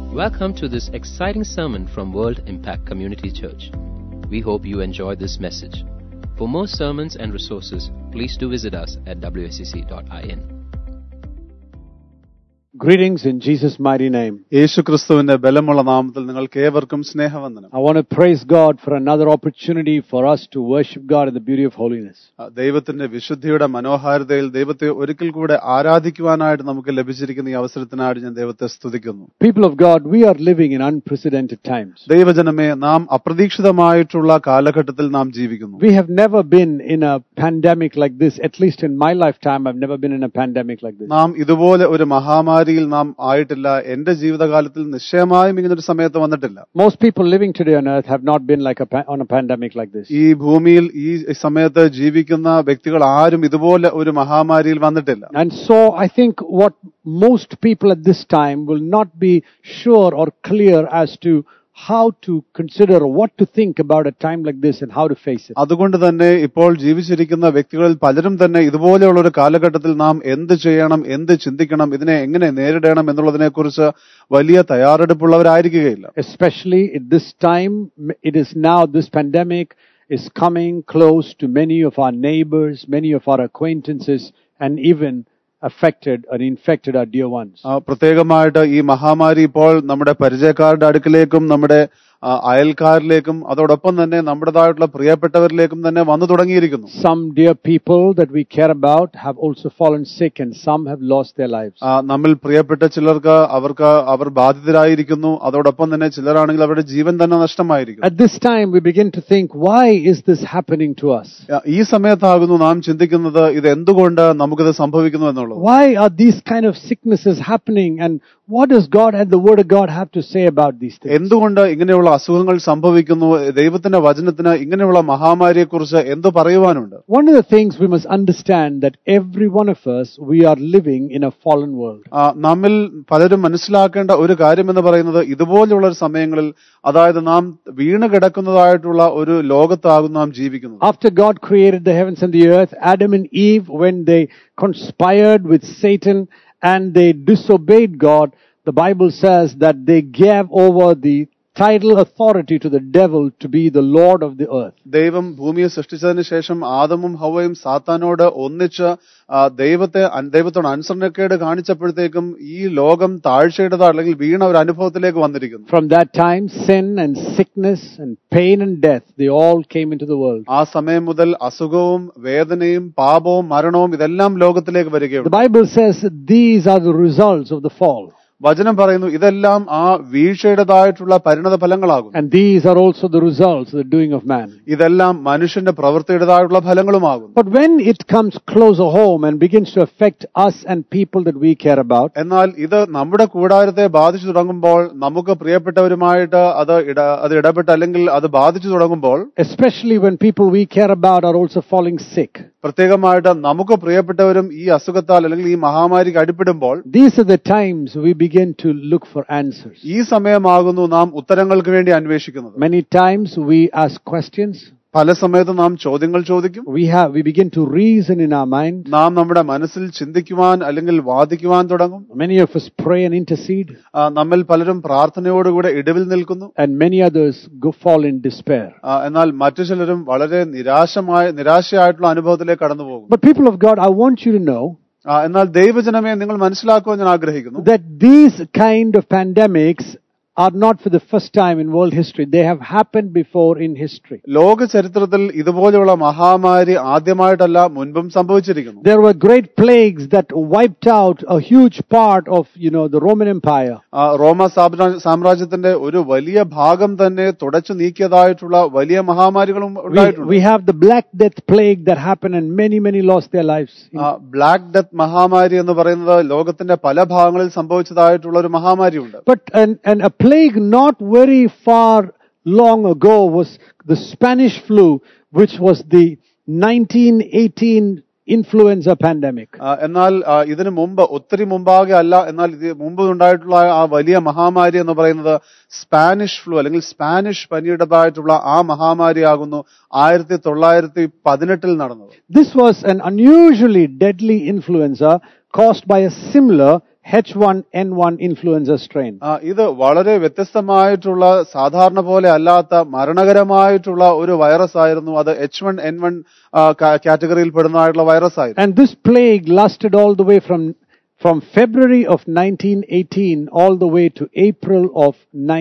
Welcome to this exciting sermon from World Impact Community Church. We hope you enjoy this message. For more sermons and resources, please do visit us at wscc.in. Greetings in Jesus' mighty name. യേശുക്രിസ്തുവിന്റെ ബലമുള്ള നാമത്തിൽ നിങ്ങൾക്ക് ഏവർക്കും സ്നേഹവന്ദനം I want to praise God for another opportunity for us to worship God in the beauty of holiness. ആ, ദൈവത്തിന്റെ വിശുദ്ധിയുടെ മനോഹാരിതയിൽ ദൈവത്തെ ഒരിക്കൽ കൂടെ ആരാധിക്കുവാനായിട്ട് നമുക്ക് ലഭിച്ചിരിക്കുന്ന ഈ അവസരത്തിനായിട്ട് ഞാൻ ദൈവത്തെ സ്തുതിക്കുന്നു People of God, we are living in unprecedented times. ദൈവജനമേ നാം അപ്രതീക്ഷിതമായിട്ടുള്ള കാലഘട്ടത്തിൽ നാം ജീവിക്കുന്നു We have never been in a pandemic like this. At least in my lifetime, I've never been in a pandemic like this. നാം ഇതുപോലെ ഒരു മഹാമാരിയിൽ നാം ആയിട്ടില്ല എന്റെ ജീവിതകാലത്തിൽ നിശ്ചയമായും ഇങ്ങനൊരു സമയത്ത് വന്നിട്ടില്ല Most people living today on earth have not been like a pa- on a pandemic like this. ഈ ഭൂമിയിൽ ഈ സമയത്ത് ജീവിക്കുന്ന വ്യക്തികൾ ആരും ഇതുപോലെ ഒരു മഹാമാരിയിൽ വന്നിട്ടില്ല And so I think what most people at this time will not be sure or clear as to how to consider or what to think about a time like this and how to face it. അതുകൊണ്ട് തന്നെ ഇപ്പോൾ ജീവിച്ചിരിക്കുന്ന വ്യക്തികളിൽ പലരും തന്നെ ഇതുപോലെയുള്ള ഒരു കാലഘട്ടത്തിൽ നാം എന്ത് ചെയ്യണം എന്ത് ചിന്തിക്കണം ഇതിനെ എങ്ങനെ നേരിടണം എന്നുള്ളതിനെക്കുറിച്ച് വലിയ തയ്യാറെടുപ്പുള്ളവരായിരിക്കുകയില്ല Especially at this time, it is now this pandemic is coming close to many of our neighbors, many of our acquaintances, and even affected or infected our dear ones. ആ, പ്രത്യേകമായിട്ട് ഈ മഹാമാരി ഇപ്പോൾ നമ്മുടെ പരിചയക്കാരുടെ അടുക്കിലേക്കും നമ്മുടെ ആ, അയൽക്കാരിലേക്കും അതോടൊപ്പം തന്നെ നമ്മുടേതായിട്ടുള്ള പ്രിയപ്പെട്ടവരിലേക്കും തന്നെ വന്നു തുടങ്ങിയിരിക്കുന്നു Some dear people that we care about have also fallen sick and some have lost their lives. ആ, നമ്മിൽ പ്രിയപ്പെട്ട ചിലർക്ക് അവർക്ക് അവർ ബാധിതരായിരിക്കുന്നു അതോടൊപ്പം തന്നെ ചിലരാണെങ്കിൽ അവരുടെ ജീവൻ തന്നെ നഷ്ടമായിരിക്കും At this time, we begin to think, why is this happening to us? ആ, ഈ സമയത്താകുന്നു നാം ചിന്തിക്കുന്നത് ഇത് എന്തുകൊണ്ട് നമുക്കിത് സംഭവിക്കുന്നു എന്നുള്ളത് Why are these kind of sicknesses happening and what does God and the Word of God have to say about these things? എന്തുകൊണ്ട് ഇങ്ങനെയുള്ള അസുഖങ്ങൾ സംഭവിക്കുന്നു ദൈവത്തിന്റെ വചനത്തിന് ഇങ്ങനെയുള്ള മഹാമാരിയെക്കുറിച്ച് എന്ത് പറയുവാനുണ്ട് One of the things we must understand that every one of us, we are living in a fallen world. ആ, നമ്മിൽ പലരും മനസ്സിലാക്കേണ്ട ഒരു കാര്യം എന്ന് പറയുന്നത് ഇതുപോലെയുള്ള ഒരു സമയങ്ങളിൽ അതായത് നാം വീണ് കിടക്കുന്നതായിട്ടുള്ള ഒരു ലോകത്താകും നാം ജീവിക്കുന്നത് After God created the heavens and the earth, Adam and Eve, when they conspired with Satan and they disobeyed God, the Bible says that they gave over the title authority to the devil to be the Lord of the earth. ദൈവം ഭൂമിയെ സൃഷ്ടിച്ചതിന് ശേഷം ആദമും ഹവയും സാത്താനോട് ഒന്നിച്ച് ആ, ദൈവത്തെ അൻ- ദൈവത്തോട് അനുസരണക്കേട് കാണിച്ചപ്പോഴത്തേക്കും ഈ ലോകം താഴ്ചയുടേത് അല്ലെങ്കിൽ വീണ ഒരു അനുഭവത്തിലേക്ക് വന്നിരിക്കുന്നു From that time, sin and sickness and pain and death, they all came into the world. ആ സമയം മുതൽ അസുഖവും വേദനയും പാപവും മരണവും ഇതെല്ലാം ലോകത്തിലേക്ക് The വരികയുണ്ട് Bible says that these are the results of the fall. വചനം പറയുന്നു ഇതെല്ലാം ആ വീഴ്ചയുടേതായിട്ടുള്ള പരിണത ഫലങ്ങളാകും And these are also the results of the doing of man. ഇതെല്ലാം മനുഷ്യന്റെ പ്രവൃത്തിയുടേതായിട്ടുള്ള ഫലങ്ങളുമാകും But when it comes closer home and begins to affect us and people that we care about, എന്നാൽ ഇത് നമ്മുടെ കൂടാരത്തെ ബാധിച്ചു തുടങ്ങുമ്പോൾ നമുക്ക് പ്രിയപ്പെട്ടവരുമായിട്ട് അത് ഇട അത് ഇടപെട്ട് അല്ലെങ്കിൽ അത് ബാധിച്ചു തുടങ്ങുമ്പോൾ especially when people we care about are also falling sick, പ്രത്യേകമായിട്ട് നമുക്ക് പ്രിയപ്പെട്ടവരും ഈ അസുഖത്താൽ അല്ലെങ്കിൽ ഈ മഹാമാരിക്ക് അടിപ്പെടുമ്പോൾ these are the times we begin to look for answers. ഈ സമയമാകുന്നു നാം ഉത്തരങ്ങൾക്ക് വേണ്ടി അന്വേഷിക്കുന്നത് Many times we ask questions, പല സമയത്തും നാം ചോദ്യങ്ങൾ ചോദിക്കും we have, we begin to reason in our mind. നാം നമ്മുടെ മനസ്സിൽ ചിന്തിക്കുവാൻ അല്ലെങ്കിൽ വാദിക്കുവാൻ തുടങ്ങും Many of us pray and intercede, ആ, നമ്മിൽ പലരും പ്രാർത്ഥനയോടുകൂടെ ഇടിവിൽ നിൽക്കുന്നു and many others go fall in despair. ആ, എന്നാൽ മറ്റു ചിലരും വളരെ നിരാശമായ നിരാശയായിട്ടുള്ള അനുഭവത്തിലേക്ക് കടന്നു പോകും But people of God, I want you to know ആ, എന്നാൽ ദൈവജനമേ നിങ്ങൾ മനസ്സിലാക്കുവാൻ ഞാൻ ആഗ്രഹിക്കുന്നു that these kind of pandemics are not for the first time in world history. They have happened before in history. ലോക ചരിത്രത്തിൽ ഇതുപോലെയുള്ള മഹാമാരി ആദ്യമായിട്ടല്ല മുൻപും സംഭവിച്ചിരിക്കുന്നു There were great plagues that wiped out a huge part of, you know, the Roman Empire. ആ, റോമ സാമ്രാ- സാമ്രാജ്യത്തിന്റെ ഒരു വലിയ ഭാഗം തന്നെ തുടച്ചു നീക്കിയതായിട്ടുള്ള വലിയ മഹാമാരികളും We, ഉണ്ടായിട്ടുണ്ട് we have the Black Death plague that happened and many, many lost their lives. Black death മഹാമാരി എന്ന് പറയുന്നത് ലോകത്തിന്റെ പല ഭാഗങ്ങളിൽ സംഭവിച്ചതായിട്ടുള്ള ഒരു മഹാമാരിയുണ്ട് But an, and a plague not very far long ago was the Spanish flu, which was the 1918 influenza pandemic. ആ, എന്നാൽ ആ, ഇതിനു മുമ്പ് ഒത്തിരി മുമ്പാകെ അല്ല എന്നാൽ ഇത് മുമ്പ് ഉണ്ടായിട്ടുള്ള ആ വലിയ മഹാമാരി എന്ന് പറയുന്നത് സ്പാനിഷ് ഫ്ലൂ അല്ലെങ്കിൽ സ്പാനിഷ് പനിയുടേതായിട്ടുള്ള ആ മഹാമാരിയാകുന്നു ആയിരത്തി തൊള്ളായിരത്തി പതിനെട്ടിൽ നടന്നത് This was an unusually deadly influenza caused by a similar H1N1 influenza strain. ആ, ഇത് വളരെ വ്യത്യസ്തമായിട്ടുള്ള സാധാരണ പോലെ അല്ലാത്ത മരണകരമായിട്ടുള്ള ഒരു വൈറസ് ആയിരുന്നു അത് എച്ച് വൺ എൻ വൺ കാറ്റഗറിയിൽ പെടുന്നതായിട്ടുള്ള വൈറസ് ആയിരുന്നു And this plague lasted all the way from, from February of 1918 all the way to April of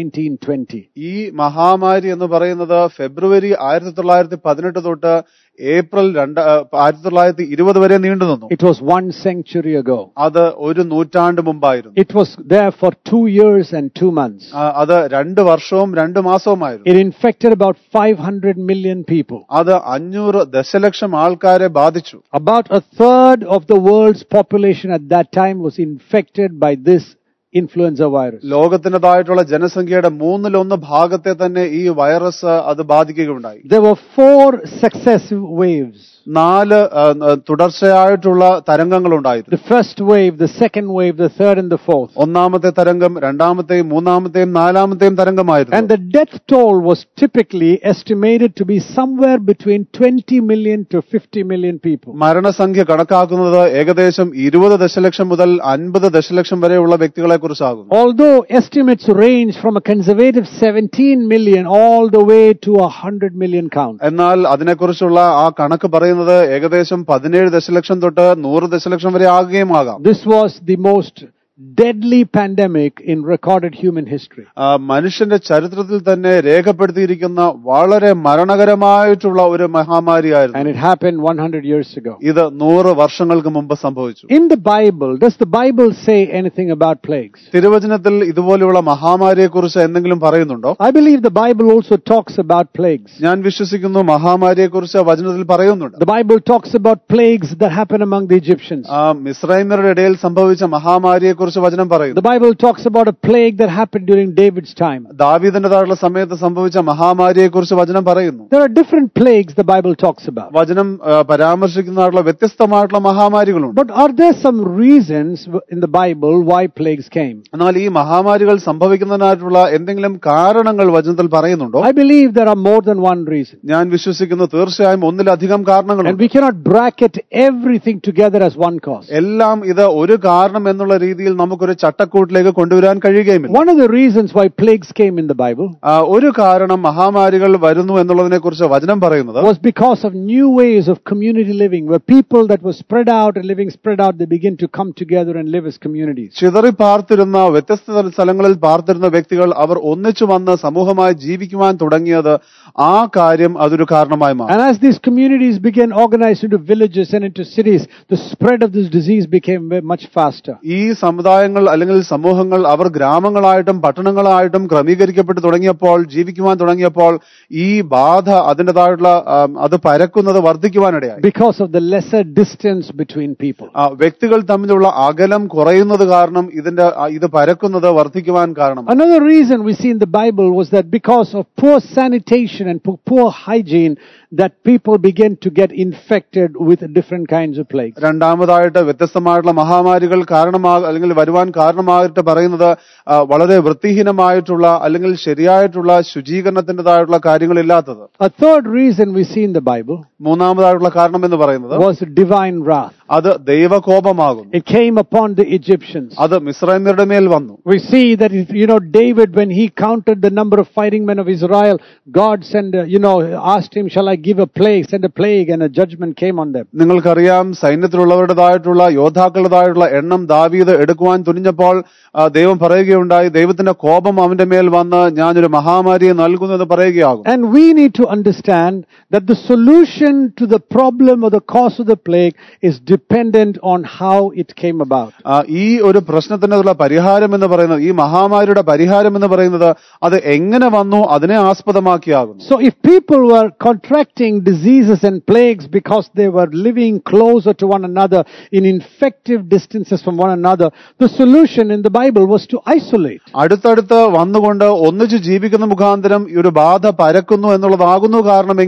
1920. ഈ മഹാമാരി എന്ന് പറയുന്നത് ഫെബ്രുവരി ആയിരത്തി തൊള്ളായിരത്തി പതിനെട്ട് തൊട്ട് ഏപ്രിൽ രണ്ട് ആ, ആയിരത്തി തൊള്ളായിരത്തി ഇരുപത് വരെ നീണ്ടു നിന്നു It was one century ago. അത് ഒരു നൂറ്റാണ്ട് മുമ്പായിരുന്നു It was there for two years and two months. ആ, അത് രണ്ട് വർഷവും രണ്ട് മാസവുമായിരുന്നു It infected about 500 million people. അത് അഞ്ഞൂറ് ദശലക്ഷം ആൾക്കാരെ ബാധിച്ചു About a third of the world's population at that time was infected by this influenza virus. ലോകത്തിൻ്റെതായിട്ടുള്ള ജനസംഖ്യയുടെ മൂന്നിലൊന്ന് ഭാഗത്തെ തന്നെ ഈ വൈറസ് അത് ബാധിക്കുകയുണ്ടായി There were four successive waves. നാല് ആ, ആ, തുടർച്ചയായിട്ടുള്ള തരംഗങ്ങളുണ്ടായിരുന്നു The first wave, the second wave, the third and the fourth. ഒന്നാമത്തെ തരംഗം രണ്ടാമത്തെയും മൂന്നാമത്തെയും നാലാമത്തെയും And തരംഗമായിരുന്നു the death toll was typically estimated to be somewhere between 20 million to 50 million people. മരണസംഖ്യ കണക്കാക്കുന്നത് ഏകദേശം ഇരുപത് ദശലക്ഷം മുതൽ അൻപത് ദശലക്ഷം വരെയുള്ള വ്യക്തികളെ കുറിച്ചാകുന്നു Although estimates range from a conservative 17 million all the way to a 100 million count. എന്നാൽ അതിനെക്കുറിച്ചുള്ള ആ കണക്ക് പറയുന്നത് ഏകദേശം പതിനേഴ് ദശലക്ഷം തൊട്ട് നൂറ് ദശലക്ഷം വരെ ആകുകയും ആകാം This was the most deadly pandemic in recorded human history. ആ, മനുഷ്യന്റെ ചരിത്രത്തിൽ തന്നെ രേഖപ്പെടുത്തിയിരിക്കുന്ന വളരെ മരണകരമായിട്ടുള്ള ഒരു മഹാമാരിയായിരുന്നു And it happened 100 years ago. ഇത് നൂറ് വർഷങ്ങൾക്ക് മുമ്പ് സംഭവിച്ചു In the Bible, does the Bible say anything about plagues? തിരുവചനത്തിൽ ഇതുപോലെയുള്ള മഹാമാരിയെക്കുറിച്ച് എന്തെങ്കിലും പറയുന്നുണ്ടോ I believe the Bible also talks about plagues. ഞാൻ വിശ്വസിക്കുന്നു മഹാമാരിയെക്കുറിച്ച് വചനത്തിൽ പറയുന്നുണ്ട് The Bible talks about plagues that happen among the Egyptians. ആ മിസ്രൈമരുടെ ഇടയിൽ സംഭവിച്ച മഹാമാരിയെക്കുറിച്ച് വചനം പറയുന്നു The Bible talks about a plague that happened during David's time. ദാവീദിന്റേതായുള്ള സമയത്ത് സംഭവിച്ച മഹാമാരിയെക്കുറിച്ച് വചനം പറയുന്നു There are different plagues the Bible talks about. വചനം ആ, പരാമർശിക്കുന്നതായിട്ടുള്ള വ്യത്യസ്തമായിട്ടുള്ള മഹാമാരികളുണ്ട് But are there some reasons w- in the Bible why plagues came? എന്നാൽ ഈ മഹാമാരികൾ സംഭവിക്കുന്നതിനായിട്ടുള്ള എന്തെങ്കിലും കാരണങ്ങൾ വചനത്തിൽ പറയുന്നുണ്ടോ I believe there are more than one reason. ഞാൻ വിശ്വസിക്കുന്നു തീർച്ചയായും ഒന്നിലധികം And കാരണങ്ങളുണ്ട് we cannot bracket everything together as one cause. എല്ലാം ഇത് ഒരു കാരണം എന്നുള്ള രീതിയിൽ നമുക്കൊരു ചട്ടക്കൂട്ടിലേക്ക് കൊണ്ടുവരാൻ കഴിയുകയുമില്ല One of the reasons why plagues came in the Bible ആ, ഒരു കാരണം മഹാമാരികൾ വരുന്നു എന്നുള്ളതിനെ കുറിച്ച് വചനം പറയുന്നത് was because of new ways of community living, where people that were spread out and living spread out, they begin to come together and live as communities. ചിതറി പാർത്തിരുന്ന വ്യത്യസ്ത സ്ഥലങ്ങളിൽ പാർത്തിരുന്ന വ്യക്തികൾ അവർ ഒന്നിച്ചു വന്ന് സമൂഹമായി ജീവിക്കുവാൻ തുടങ്ങിയത് ആ കാര്യം അതൊരു കാരണമായി മാറി And as these communities began organized into villages and into cities, the spread of this disease became ve- much faster. ഈ സമുദായങ്ങൾ അല്ലെങ്കിൽ സമൂഹങ്ങൾ അവർ ഗ്രാമങ്ങളായിട്ടും പട്ടണങ്ങളായിട്ടും ക്രമീകരിക്കപ്പെട്ട് തുടങ്ങിയപ്പോൾ ജീവിക്കുവാൻ തുടങ്ങിയപ്പോൾ ഈ ബാധ അതിൻ്റെതായിട്ടുള്ള ആം, അത് പരക്കുന്നത് വർദ്ധിക്കുവാനിടയായി Because of the lesser distance between people. ആ, വ്യക്തികൾ തമ്മിലുള്ള അകലം കുറയുന്നത് കാരണം ഇതിന്റെ ആ, ഇത് പരക്കുന്നത് വർദ്ധിക്കുവാൻ കാരണം Another reason we see in the Bible was that because of poor sanitation and po- poor hygiene, that people began to get infected with different kinds of plagues. രണ്ടാമതായിട്ട് വ്യത്യസ്തമായിട്ടുള്ള മഹാമാരികൾ കാരണമാ അല്ലെങ്കിൽ വരുവാൻ കാരണമായിട്ട് പറയുന്നത് ആ, വളരെ വൃത്തിഹീനമായിട്ടുള്ള അല്ലെങ്കിൽ ശരിയായിട്ടുള്ള ശുചീകരണത്തിൻ്റെതായിട്ടുള്ള കാര്യങ്ങളില്ലാത്തത് A third reason we see in the Bible മൂന്നാമതായിട്ടുള്ള കാരണം എന്ന് പറയുന്നത് was divine wrath. അത് ദൈവകോപമാകുന്നു It came upon the Egyptians. അത് മിശ്രൈമ്യരുടെ മേൽ വന്നു We see that, if, you know, David, when he counted the number of fighting men of Israel, God sent, uh, you know, asked him, shall I give a plague, send a plague, and a judgment came on them. നിങ്ങൾക്കറിയാം സൈന്യത്തിലുള്ളവരുടേതായിട്ടുള്ള യോദ്ധാക്കളുടേതായിട്ടുള്ള എണ്ണം ദാവീദ് എടുക്കുവാൻ തുനിഞ്ഞപ്പോൾ ആ, ദൈവം പറയുകയുണ്ടായി ദൈവത്തിന്റെ കോപം അവന്റെ മേൽ വന്ന് ഞാനൊരു മഹാമാരിയെ നൽകുന്നു എന്ന് പറയുകയാകും And we need to understand that the solution to the problem or the cause of the plague is dependent on how it came about. ആ, ഈ ഒരു പ്രശ്നത്തിനുള്ള പരിഹാരം എന്ന് പറയുന്നത് ഈ മഹാമാരിയുടെ പരിഹാരം എന്ന് പറയുന്നത് അത് എങ്ങനെ വന്നു അതിനെ ആസ്പദമാക്കിയാകുന്നു So if people were contracting diseases and plagues because they were living closer to one another in infective distances from one another, the solution in the Bible was to isolate. അടുത്തടുത്ത് വന്നുകൊണ്ട് ഒന്നിച്ച് ജീവിക്കുന്ന മുഖാന്തരം ഈ ഒരു ബാധ പരക്കുന്നു എന്നുള്ളതാകുന്നു കാരണമെങ്കിൽ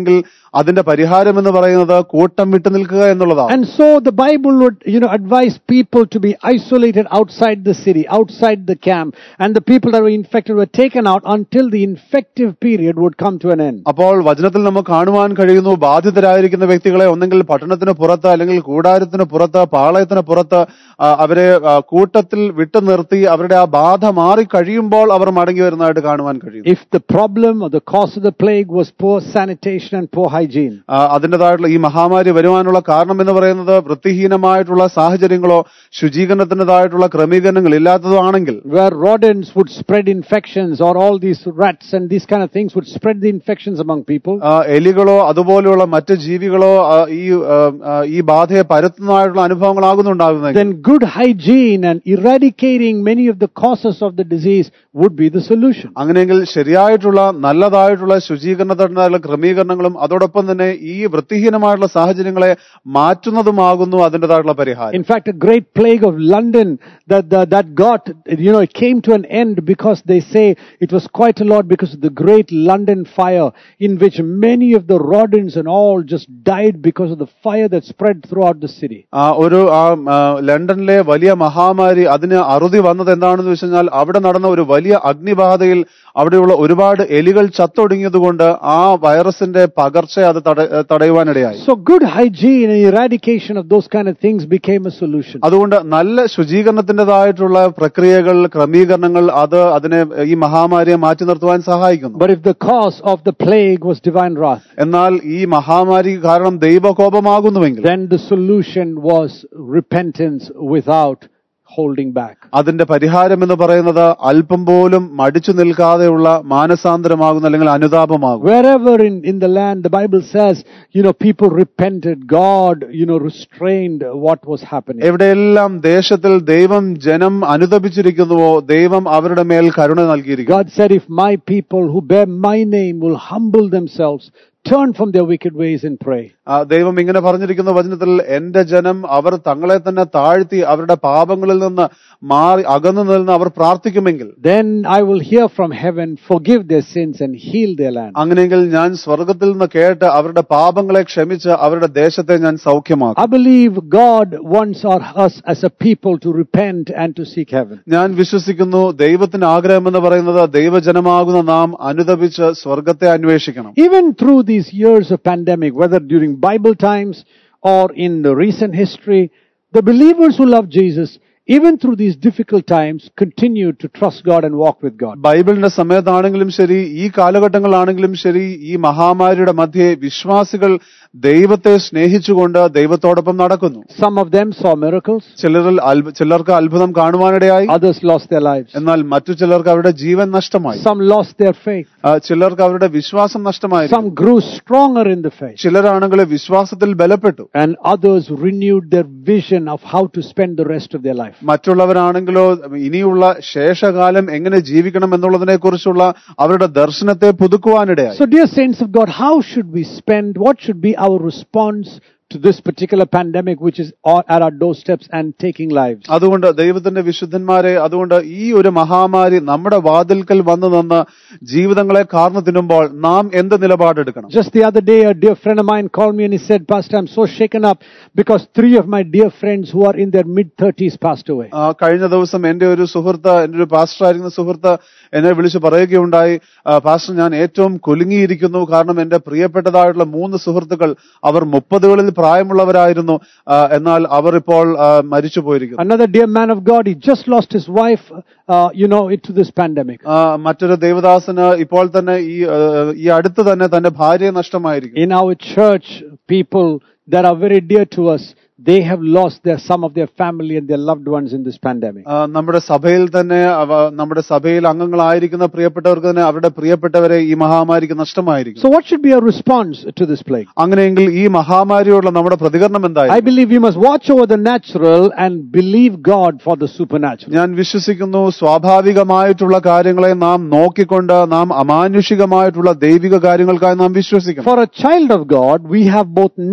അതിന്റെ പരിഹാരം എന്ന് പറയുന്നത് കൂട്ടം വിട്ടു നിൽക്കുക എന്നുള്ളതാണ് And so the Bible would, you know, advise people to be isolated outside the city, outside the camp, and the people that were infected were taken out until the infective period would come to an end. അപ്പോൾ വചനത്തിൽ നമുക്ക് കാണുവാൻ കഴിയുന്നു ബാധിതരായിരിക്കുന്ന വ്യക്തികളെ ഒന്നെങ്കിൽ പട്ടണത്തിന് പുറത്ത് അല്ലെങ്കിൽ കൂടാരത്തിന് പുറത്ത് പാളയത്തിന് പുറത്ത് ആ, അവരെ ആ, കൂട്ടത്തിൽ വിട്ടു നിർത്തി അവരുടെ ആ ബാധ മാറി കഴിയുമ്പോൾ അവർ മടങ്ങി വരുന്നതായിട്ട് കാണുവാൻ കഴിയും If the problem or the cause of the plague was poor sanitation and poor hygiene, ആ, അതിൻ്റെതായിട്ടുള്ള ഈ മഹാമാരി വരുവാനുള്ള കാരണം എന്ന് പറയുന്നത് വൃത്തിഹീനമായിട്ടുള്ള സാഹചര്യങ്ങളോ ശുചീകരണത്തിൻ്റെതായിട്ടുള്ള ക്രമീകരണങ്ങൾ ഇല്ലാത്തതോ ആണെങ്കിൽ where rodents would spread infections or all these rats and these kind of things would spread the infections among people, ആ, എലികളോ അതുപോലെയുള്ള മറ്റ് ജീവികളോ ആ, ഈ ആ, ആ, ഈ ബാധയെ പരത്തുന്നതായിട്ടുള്ള അനുഭവങ്ങളാകുന്നുണ്ടാകുന്നത് then good hygiene and eradicating many of the causes of the disease would be the solution. അങ്ങനെയെങ്കിൽ ശരിയായിട്ടുള്ള നല്ലതായിട്ടുള്ള ശുചീകരണത്തിനുള്ള ക്രമീകരണങ്ങളും അതോടൊപ്പം തന്നെ ഈ വൃത്തിഹീനമായിട്ടുള്ള സാഹചര്യങ്ങളെ മാറ്റുന്നതുമാകുന്നു അതിൻ്റെതായിട്ടുള്ള പരിഹാരം In fact, a great plague of London that, that, that got, you know, it came to an end because they say it was quite a lot because of the great London fire in which many of the rodents and all just died because of the fire that spread throughout the city. ആ ഒരു ആ ആ, ലണ്ടനിലെ വലിയ മഹാമാരി അതിന് അറുതി വന്നത് എന്താണെന്ന് വെച്ച് കഴിഞ്ഞാൽ അവിടെ നടന്ന ഒരു വലിയ അഗ്നിബാധയിൽ അവിടെയുള്ള ഒരുപാട് എലികൾ ചത്തൊടുങ്ങിയതുകൊണ്ട് ആ വൈറസിന്റെ പകർച്ച അത് തട- തടയുവാനിടയായി So good hygiene and eradication of those kind of things became a solution. അതുകൊണ്ട് നല്ല ശുചീകരണത്തിൻ്റെതായിട്ടുള്ള പ്രക്രിയകൾ ക്രമീകരണങ്ങൾ അത് അതിനെ ഈ മഹാമാരിയെ മാറ്റി നിർത്തുവാൻ സഹായിക്കുന്നു But if the cause of the plague was divine wrath, എന്നാൽ ഈ മഹാമാരി കാരണം ദൈവകോപമാകുന്നുവെങ്കിൽ then the solution was repentance without holding back. അതിന്റെ പരിഹാരം എന്ന് പറയുന്നത് അല്പം പോലും മടിച്ചു നിൽക്കാതെയുള്ള മാനസാന്തരമാകുന്ന അല്ലെങ്കിൽ അനുതാപമാകും Wherever in, in the land, the Bible says, you know, people repented. God, you know, restrained what was happening. എവിടെയെല്ലാം ദേശത്തിൽ ദൈവം ജനം അനുതപിച്ചിരിക്കുന്നുവോ ദൈവം അവരുടെ മേൽ കരുണ നൽകിയിരിക്കും God said, if my people who bear my name will humble themselves, turn from their wicked ways and pray. ആ, ദൈവം ഇങ്ങനെ പറഞ്ഞിരിക്കുന്ന വചനത്തിൽ എന്റെ ജനം അവർ തങ്ങളെ തന്നെ താഴ്ത്തി അവരുടെ പാപങ്ങളിൽ നിന്ന് മാറി അകന്നു നിന്ന് അവർ പ്രാർത്ഥിക്കുമെങ്കിൽ Then I will hear from heaven, forgive their sins and heal their land. അങ്ങനെയെങ്കിൽ ഞാൻ സ്വർഗത്തിൽ നിന്ന് കേട്ട് അവരുടെ പാപങ്ങളെ ക്ഷമിച്ച് അവരുടെ ദേശത്തെ ഞാൻ സൗഖ്യമാക്കും I believe God wants our, us as a people to repent and to seek heaven. ഞാൻ വിശ്വസിക്കുന്നു ദൈവത്തിന് ആഗ്രഹം എന്ന് പറയുന്നത് ദൈവജനമാകുന്ന നാം അനുദപിച്ച് സ്വർഗത്തെ അന്വേഷിക്കണം Even through these years of pandemic, whether during Bible times or in the recent history, the believers who love Jesus, even through these difficult times, continue to trust God and walk with God. ബൈബിളിന്റെ സമയത്താണെങ്കിലും ശരി ഈ കാലഘട്ടങ്ങളാണെങ്കിലും ശരി ഈ മഹാമാരിയുടെ മധ്യേ വിശ്വാസികൾ ദൈവത്തെ സ്നേഹിച്ചുകൊണ്ട് ദൈവത്തോടൊപ്പം നടക്കുന്നു Some of them saw miracles, ചിലരിൽ അത്ഭു- ചിലർക്ക് അത്ഭുതം കാണുവാനിടയായി others lost their lives. എന്നാൽ മറ്റു ചിലർക്ക് അവരുടെ ജീവൻ നഷ്ടമായി Some lost their faith. ആ, ചിലർക്ക് അവരുടെ വിശ്വാസം നഷ്ടമായി Some grew stronger in the faith. ചിലരാണെങ്കിൽ വിശ്വാസത്തിൽ ബലപ്പെട്ടു And others renewed their vision of how to spend the rest of their life. മറ്റുള്ളവരാണെങ്കിലോ ഇനിയുള്ള ശേഷകാലം എങ്ങനെ ജീവിക്കണം എന്നുള്ളതിനെ കുറിച്ചുള്ള അവരുടെ ദർശനത്തെ പുതുക്കുവാനിടയായി So, dear saints of God, how should we spend? What should be our response to this particular pandemic, which is on- at our doorsteps and taking lives? അതുകൊണ്ട് ദൈവത്തിന്റെ വിശുദ്ധന്മാരെ അതുകൊണ്ട് ഈ ഒരു മഹാമാരി നമ്മുടെ വാതിൽക്കൽ വന്നു നിന്ന് ജീവിതങ്ങളെ കാർന്നു തിന്നുമ്പോൾ നാം എന്ത് നിലപാടെടുക്കണം Just the other day, a dear friend of mine called me and he said, Pastor, I'm so shaken up because three of my dear friends who are in their mid 30s passed away. ആ, കഴിഞ്ഞ ദിവസം എന്റെ ഒരു സുഹൃത്ത് എന്റെ ഒരു pastor ആയിരിക്കുന്ന സുഹൃത്ത് എന്നെ വിളിച്ച് പറയുകയുണ്ടായി "ആ, പാസ്റ്റർ ഞാൻ ഏറ്റവും കുലുങ്ങിയിരിക്കുന്നു കാരണം എന്റെ പ്രിയപ്പെട്ടതായിട്ടുള്ള മൂന്ന് സുഹൃത്തുക്കൾ അവർ മുപ്പതുകളിൽ പ്രായമുള്ളവരായിരുന്നു ആ, എന്നാൽ അവർ ഇപ്പോൾ ആ, മരിച്ചു പോയിരിക്കുന്നു Another dear man of God, he just lost his wife, uh, you know, into this pandemic. ആ, മറ്റൊരു ദേവദാസന് ഇപ്പോൾ തന്നെ ഈ ആ, ഈ അടുത്ത് തന്നെ തന്റെ ഭാര്യയെ നഷ്ടമായിരിക്കും In our church, people that are very dear to us, they have lost their, some of their family and their loved ones in this pandemic. ആ, നമ്മുടെ സഭയിൽ തന്നെ അവ നമ്മുടെ സഭയിൽ അംഗങ്ങളായിരിക്കുന്ന പ്രിയപ്പെട്ടവർക്ക് തന്നെ അവരുടെ പ്രിയപ്പെട്ടവരെ ഈ മഹാമാരിക്ക് നഷ്ടമായിരിക്കും So what should be our response to this plague? അങ്ങനെയെങ്കിൽ ഈ മഹാമാരിയോടുള്ള നമ്മുടെ പ്രതികരണം I എന്തായിരിക്കും believe we must watch over the natural and believe God for the supernatural. ഞാൻ വിശ്വസിക്കുന്നു സ്വാഭാവികമായിട്ടുള്ള കാര്യങ്ങളെ നാം നോക്കിക്കൊണ്ട് നാം അമാനുഷികമായിട്ടുള്ള ദൈവിക കാര്യങ്ങൾക്കായി നാം വിശ്വസിക്കണം For a child of God, we have both natural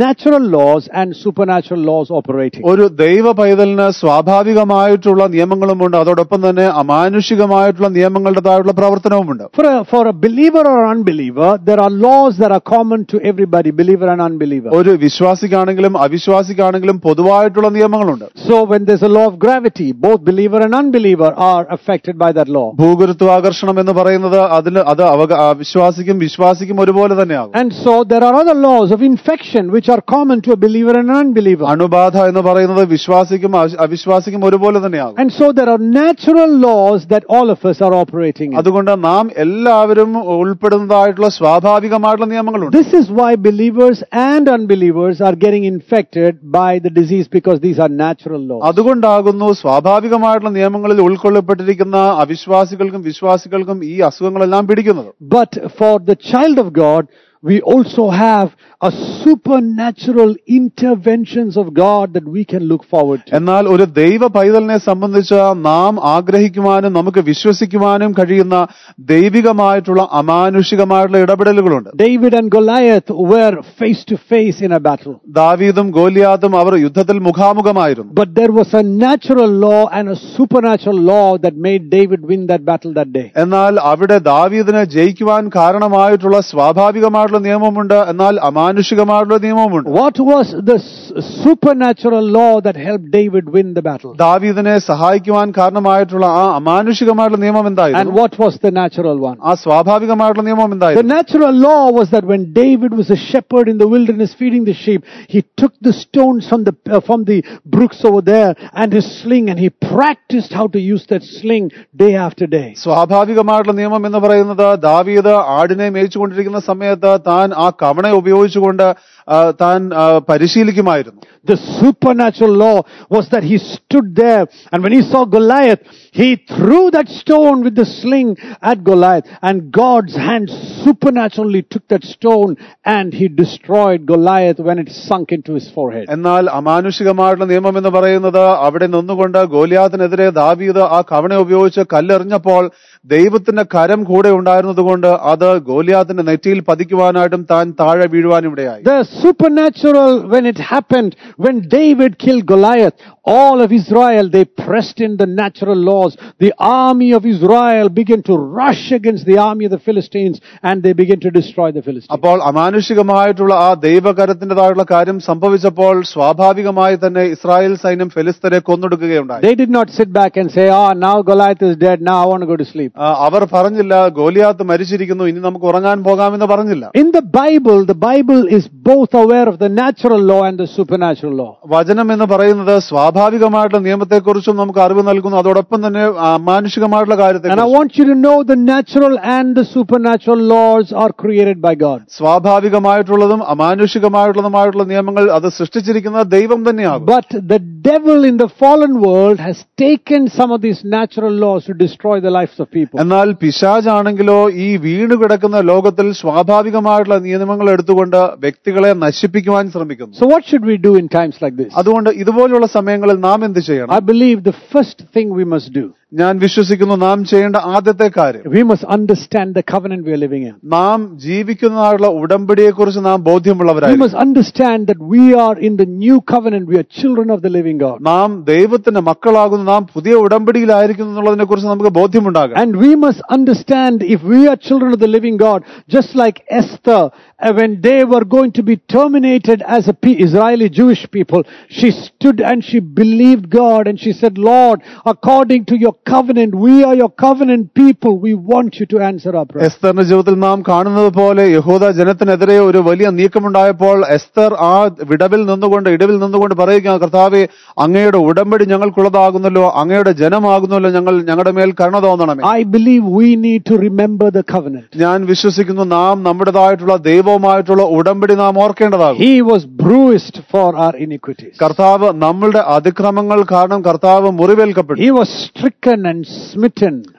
laws and supernatural laws operating. ഒരു ദൈവ പൈതലിന് സ്വാഭാവികമായിട്ടുള്ള നിയമങ്ങളുമുണ്ട് അതോടൊപ്പം തന്നെ അമാനുഷികമായിട്ടുള്ള നിയമങ്ങളുടേതായിട്ടുള്ള പ്രവർത്തനവുമുണ്ട് For a, for a believer or unbeliever, there are laws that are common to everybody, believer and unbeliever. ഒരു വിശ്വാസിക്കാണെങ്കിലും അവിശ്വാസിക്കാണെങ്കിലും പൊതുവായിട്ടുള്ള നിയമങ്ങളുണ്ട് So when there's a law of gravity, both believer and unbeliever are affected by that law. ഭൂഗുരുത്വാകർഷണം എന്ന് പറയുന്നത് അതിന് അത് അവക- അവിശ്വാസിക്കും വിശ്വാസിക്കും ഒരുപോലെ തന്നെയാകും And so there are other laws of infection which are common to a believer and an unbeliever. അണുബാധ എന്ന് പറയുന്നത് വിശ്വാസിക്കും അവി- അവിശ്വാസിക്കും ഒരുപോലെ തന്നെയാകും And so there are natural laws that all of us are operating in. അതുകൊണ്ട് നാം എല്ലാവരും ഉൾപ്പെടുന്നതായിട്ടുള്ള സ്വാഭാവികമായിട്ടുള്ള നിയമങ്ങളുണ്ട് This is why believers and unbelievers are getting infected by the disease because these are natural laws. അതുകൊണ്ടാകുന്നു സ്വാഭാവികമായിട്ടുള്ള നിയമങ്ങളിൽ ഉൾക്കൊള്ളപ്പെട്ടിരിക്കുന്ന അവിശ്വാസികൾക്കും വിശ്വാസികൾക്കും ഈ അസുഖങ്ങളെല്ലാം പിടിക്കുന്നത് But for the child of God, we also have a supernatural interventions of God that we can look forward to. എന്നാൽ ഒരു ദൈവ പൈതലിനെ സംബന്ധിച്ച് നാം ആഗ്രഹിക്കുവാനും നമുക്ക് വിശ്വസിക്കുവാനും കഴിയുന്ന ദൈവികമായിട്ടുള്ള അമാനുഷികമായിട്ടുള്ള ഇടപെടലുകളുണ്ട് David and Goliath were face to face in a battle. ദാവീദും ഗോലിയാത്തും അവർ യുദ്ധത്തിൽ മുഖാമുഖമായിരുന്നു But there was a natural law and a supernatural law that made David win that battle that day. എന്നാൽ അവിടെ ദാവീദിനെ ജയിക്കുവാൻ കാരണമായിട്ടുള്ള സ്വാഭാവികമായിട്ടുള്ള നിയമമുണ്ട് എന്നാൽ അമാനുഷികമായിട്ടുള്ള നിയമവുമുണ്ട് What was the s- supernatural law that helped David win the battle? ദാവീദിനെ സഹായിക്കുവാൻ കാരണമായിട്ടുള്ള ആ അമാനുഷികമായിട്ടുള്ള നിയമം And എന്തായിരുന്നു what was the natural one? ആ സ്വാഭാവികമായിട്ടുള്ള നിയമം The എന്തായിരുന്നു natural law was that when David was a shepherd in the wilderness feeding the sheep, he took the stones from the uh, from the brooks over there and his sling, and he practiced how to use that sling day after day. സ്വാഭാവികമായിട്ടുള്ള നിയമം എന്ന് പറയുന്നത് ദാവീദ് ആടിനെ മേയിച്ചുകൊണ്ടിരിക്കുന്ന സമയത്ത് താൻ ആ കവണ ഉപയോഗിച്ചുകൊണ്ട് ആ, താൻ ആ, പരിശീലിക്കുമായിരുന്നു The supernatural law was that he stood there, and when he saw Goliath, he threw that stone with the sling at Goliath, and God's hand supernaturally took that stone and he destroyed Goliath when it sunk into his forehead. എന്നാൽ അമാനുഷികമായിട്ടുള്ള നിയമം എന്ന് പറയുന്നത് അവിടെ നിന്നുകൊണ്ട് ഗോലിയാത്തിനെതിരെ ദാവീദ് ആ കവണ ഉപയോഗിച്ച് കല്ലെറിഞ്ഞപ്പോൾ ദൈവത്തിന്റെ കരം കൂടെ ഉണ്ടായിരുന്നതുകൊണ്ട് അത് ഗോലിയാത്തിന്റെ നെറ്റിയിൽ പതിക്കുവാനായിട്ടും താൻ താഴെ വീഴുവാനും ഇടയായി The supernatural, when it happened, when David killed Goliath, all of Israel, they pressed in the natural laws. The army of Israel began to rush against the army of the Philistines and they began to destroy the Philistines. അപ്പോൾ അമാനുഷികമായിട്ടുള്ള ആ ദൈവകരത്തിൻ്റെതായിട്ടുള്ള കാര്യം സംഭവിച്ചപ്പോൾ സ്വാഭാവികമായി തന്നെ Israel സൈന്യം ഫെലിസ്തരെ കൊന്നൊടുക്കുകയുണ്ടായി They did not sit back and say, ah, now Goliath is dead, now I want to go to sleep. ആ, അവർ പറഞ്ഞില്ല ഗോലിയാത്ത് മരിച്ചിരിക്കുന്നു ഇനി നമുക്ക് ഉറങ്ങാൻ പോകാമെന്ന് പറഞ്ഞില്ല In the Bible, the Bible is both aware of the natural law and the supernatural law. വചനം എന്ന് പറയുന്നത് സ്വാഭാവികമായിട്ടുള്ള നിയമത്തെക്കുറിച്ചും നമുക്ക് അറിവ് നൽകുന്നു അതോടൊപ്പം തന്നെ അമാനുഷികമായിട്ടുള്ള കാര്യത്തെ And I want you to know the natural and the supernatural laws are created by God. സ്വാഭാവികമായിട്ടുള്ളതും അമാനുഷികമായിട്ടുള്ളതുമായിട്ടുള്ള നിയമങ്ങൾ അത് സൃഷ്ടിച്ചിരിക്കുന്നത് ദൈവം തന്നെയാകും But the devil in the fallen world has taken some of these natural laws to destroy the lives of people. എന്നാൽ പിശാജാണെങ്കിലോ ഈ വീണ് കിടക്കുന്ന ലോകത്തിൽ സ്വാഭാവികമായിട്ടുള്ള നിയമങ്ങൾ എടുത്തുകൊണ്ട് വ്യക്തികളെ നശിപ്പിക്കുവാൻ ശ്രമിക്കുന്നു So what should we do in times like this? അതുകൊണ്ട് ഇതുപോലുള്ള സമയങ്ങളിൽ നാം എന്ത് ചെയ്യണം I believe the first thing we must do, ഞാൻ വിശ്വസിക്കുന്നു നാം ചെയ്യേണ്ട ആദ്യത്തെ കാര്യം we must understand the covenant we are living in. നാം ജീവിക്കുന്നതായുള്ള ഉടമ്പടിയെക്കുറിച്ച് നാം We ബോധ്യമുള്ളവരായി must understand that we are in the new covenant. We are children of the living God. നാം ദൈവത്തിന്റെ മക്കളാകുന്നു നാം പുതിയ ഉടമ്പടിയിലായിരിക്കുന്നു എന്നുള്ളതിനെ കുറിച്ച് നമുക്ക് ബോധ്യമുണ്ടാകാം And we must understand if we are children of the living God, just like Esther, uh, when they were going to be terminated as a pe- Israeli Jewish people, she stood and she believed God and she said, Lord, according to your covenant, we are your covenant people. We want you to answer our prayer. എസ്തറിന്റെ ജീവിതത്തിൽ നാം കാണുന്നത് പോലെ യഹൂദ ജനത്തിനെതിരെ ഒരു വലിയ നീക്കമുണ്ടായപ്പോൾ എസ്തർ ആ വിടവിൽ നിന്നുകൊണ്ട് ഇടവിൽ നിന്നുകൊണ്ട് പറയുക കർത്താവെ അങ്ങയുടെ ഉടമ്പടി ഞങ്ങൾക്കുള്ളതാകുന്നല്ലോ അങ്ങയുടെ ജനമാകുന്നല്ലോ ഞങ്ങൾ ഞങ്ങളുടെ മേൽ കരുണ തോന്നണമേ I believe we need to remember the covenant. ഞാൻ വിശ്വസിക്കുന്നു നാം നമ്മുടേതായിട്ടുള്ള ദൈവവുമായിട്ടുള്ള ഉടമ്പടി നാം ഓർക്കേണ്ടതാകും He was bruised for our iniquities. കർത്താവ് നമ്മളുടെ അതിക്രമങ്ങൾ കാരണം കർത്താവ് മുറിവേൽക്കപ്പെട്ടു He was stricken and smitten.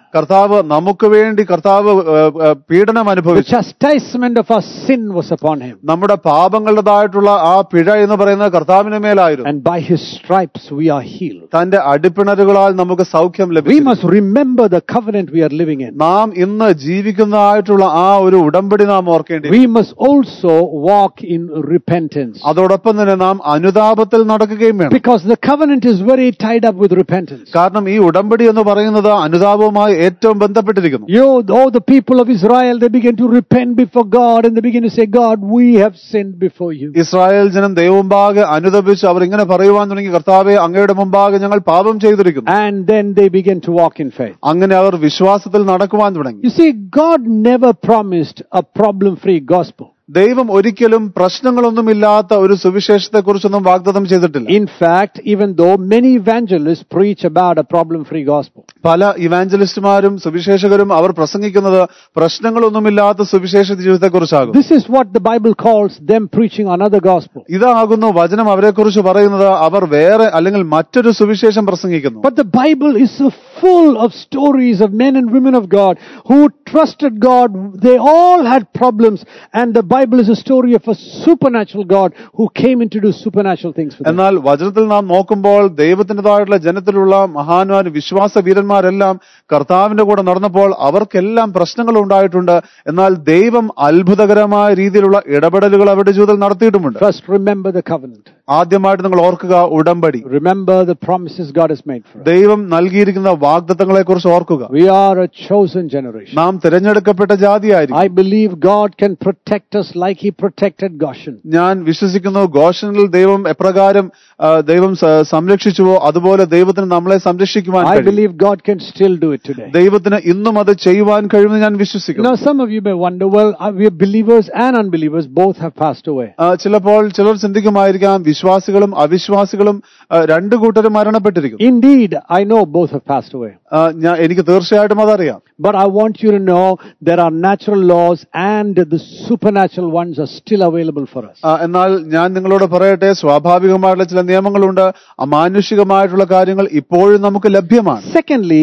കർത്താവ് നമുക്ക് വേണ്ടി കർത്താവ് ഏഹ്, ഏഹ്, പീഡനം The അനുഭവിച്ചു chastisement of our sin was upon him. നമ്മുടെ പാപങ്ങളുടേതായിട്ടുള്ള ആ പിഴ എന്ന് പറയുന്നത് കർത്താവിന് മേലായിരുന്നു And by his stripes we are healed. തന്റെ അടിപ്പിണരുകളാൽ നമുക്ക് സൗഖ്യം We ലഭിച്ചു must remember the covenant we are living in. നാം ഇന്ന് ജീവിക്കുന്നതായിട്ടുള്ള ആ ഒരു ഉടമ്പടി നാം ഓർക്കേണ്ടി We must also walk in repentance. അതോടൊപ്പം തന്നെ നാം അനുതാപത്തിൽ നടക്കുകയും വേണം Because the covenant is very tied up with repentance. കാരണം ഈ ഉടമ്പടി എന്ന് പറയുന്നത് അനുതാപവുമായി ഏറ്റവും ബന്ധപ്പെട്ടിരിക്കുന്നു You know, all the people of Israel, they begin to repent before God and they begin to say, God, we have sinned before you. Israel ജനം ദൈവമുമ്പാകെ അനുദപിച്ച് അവർ ഇങ്ങനെ പറയുവാൻ തുടങ്ങി കർത്താവെ അങ്ങയുടെ മുമ്പാകെ ഞങ്ങൾ പാപം ചെയ്തിരിക്കുന്നു And then they begin to walk in faith. അങ്ങനെ അവർ വിശ്വാസത്തിൽ നടക്കുവാൻ തുടങ്ങി You see, God never promised a problem-free gospel. ദൈവം ഒരിക്കലും പ്രശ്നങ്ങളൊന്നുമില്ലാത്ത ഒരു സുവിശേഷത്തെക്കുറിച്ചൊന്നും വാഗ്ദത്തം ചെയ്തിട്ടില്ല In fact, even though many evangelists preach about a problem-free gospel, പല ഇവാഞ്ചലിസ്റ്റുമാരും സുവിശേഷകരും അവർ പ്രസംഗിക്കുന്നത് പ്രശ്നങ്ങളൊന്നുമില്ലാത്ത സുവിശേഷ ജീവിതത്തെക്കുറിച്ചാകും this is what the Bible calls them preaching another gospel. ഇതാകുന്നു വചനം അവരെക്കുറിച്ച് പറയുന്നത് അവർ വേറെ അല്ലെങ്കിൽ മറ്റൊരു സുവിശേഷം പ്രസംഗിക്കുന്നു But the Bible is so full of stories of men and women of God who trusted God. They all had problems, and the Bible is a story of a supernatural God who came in to do supernatural things for them. എന്നാൽ വചനത്തിൽ നാം നോക്കുമ്പോൾ ദൈവത്തിൻ്റെതായിട്ടുള്ള ജനത്തിലുള്ള മഹാന്മാർ വിശ്വാസ വീരന്മാരെല്ലാം കർത്താവിന്റെ കൂടെ നടന്നപ്പോൾ അവർക്കെല്ലാം പ്രശ്നങ്ങൾ ഉണ്ടായിട്ടുണ്ട് എന്നാൽ ദൈവം അത്ഭുതകരമായ രീതിയിലുള്ള ഇടപെടലുകൾ അവരുടെ ജീവിതത്തിൽ നടത്തിയിട്ടുമുണ്ട് First, remember the covenant. ആദ്യമായിട്ട് നിങ്ങൾ ഓർക്കുക ഉടമ്പടി Remember the promises God has made for us. ദൈവം നൽകിയിരിക്കുന്ന വാഗ്ദത്തങ്ങളെ കുറിച്ച് ഓർക്കുക We are a chosen generation. നാം തിരഞ്ഞെടുക്കപ്പെട്ട ജാതിയായിരിക്കും I believe God can protect us like He protected Goshen. ഞാൻ വിശ്വസിക്കുന്നു ഗോഷനിൽ ദൈവം എപ്രകാരം ആ, ദൈവം സ- സംരക്ഷിച്ചുവോ അതുപോലെ ദൈവത്തിന് നമ്മളെ സംരക്ഷിക്കുവാൻ I കഴിയും. believe God can still do it today. ദൈവത്തിന് ഇന്നും അത് ചെയ്യുവാൻ കഴിയുമെന്ന് ഞാൻ വിശ്വസിക്കുന്നു Now, some of you may wonder, well, are we believers and unbelievers both have passed away. ആ, ചിലപ്പോൾ ചിലർ ചിന്തിക്കുമായിരിക്കാം വിശ്വാസികളും അവിശ്വാസികളും ആ, രണ്ടു കൂട്ടരും മരണപ്പെട്ടിരിക്കുന്നു Indeed, I know both have passed away. ആ, ഞാൻ എനിക്ക് തീർച്ചയായിട്ടും അതറിയാം But I want you to know there are natural laws and the supernatural ones are still available for us. ആ, എന്നാൽ ഞാൻ നിങ്ങളോട് പറയട്ടെ സ്വാഭാവികമായിട്ടുള്ള ചില നിയമങ്ങളുണ്ട് അമാനുഷികമായിട്ടുള്ള കാര്യങ്ങൾ ഇപ്പോഴും നമുക്ക് ലഭ്യമാണ് Secondly,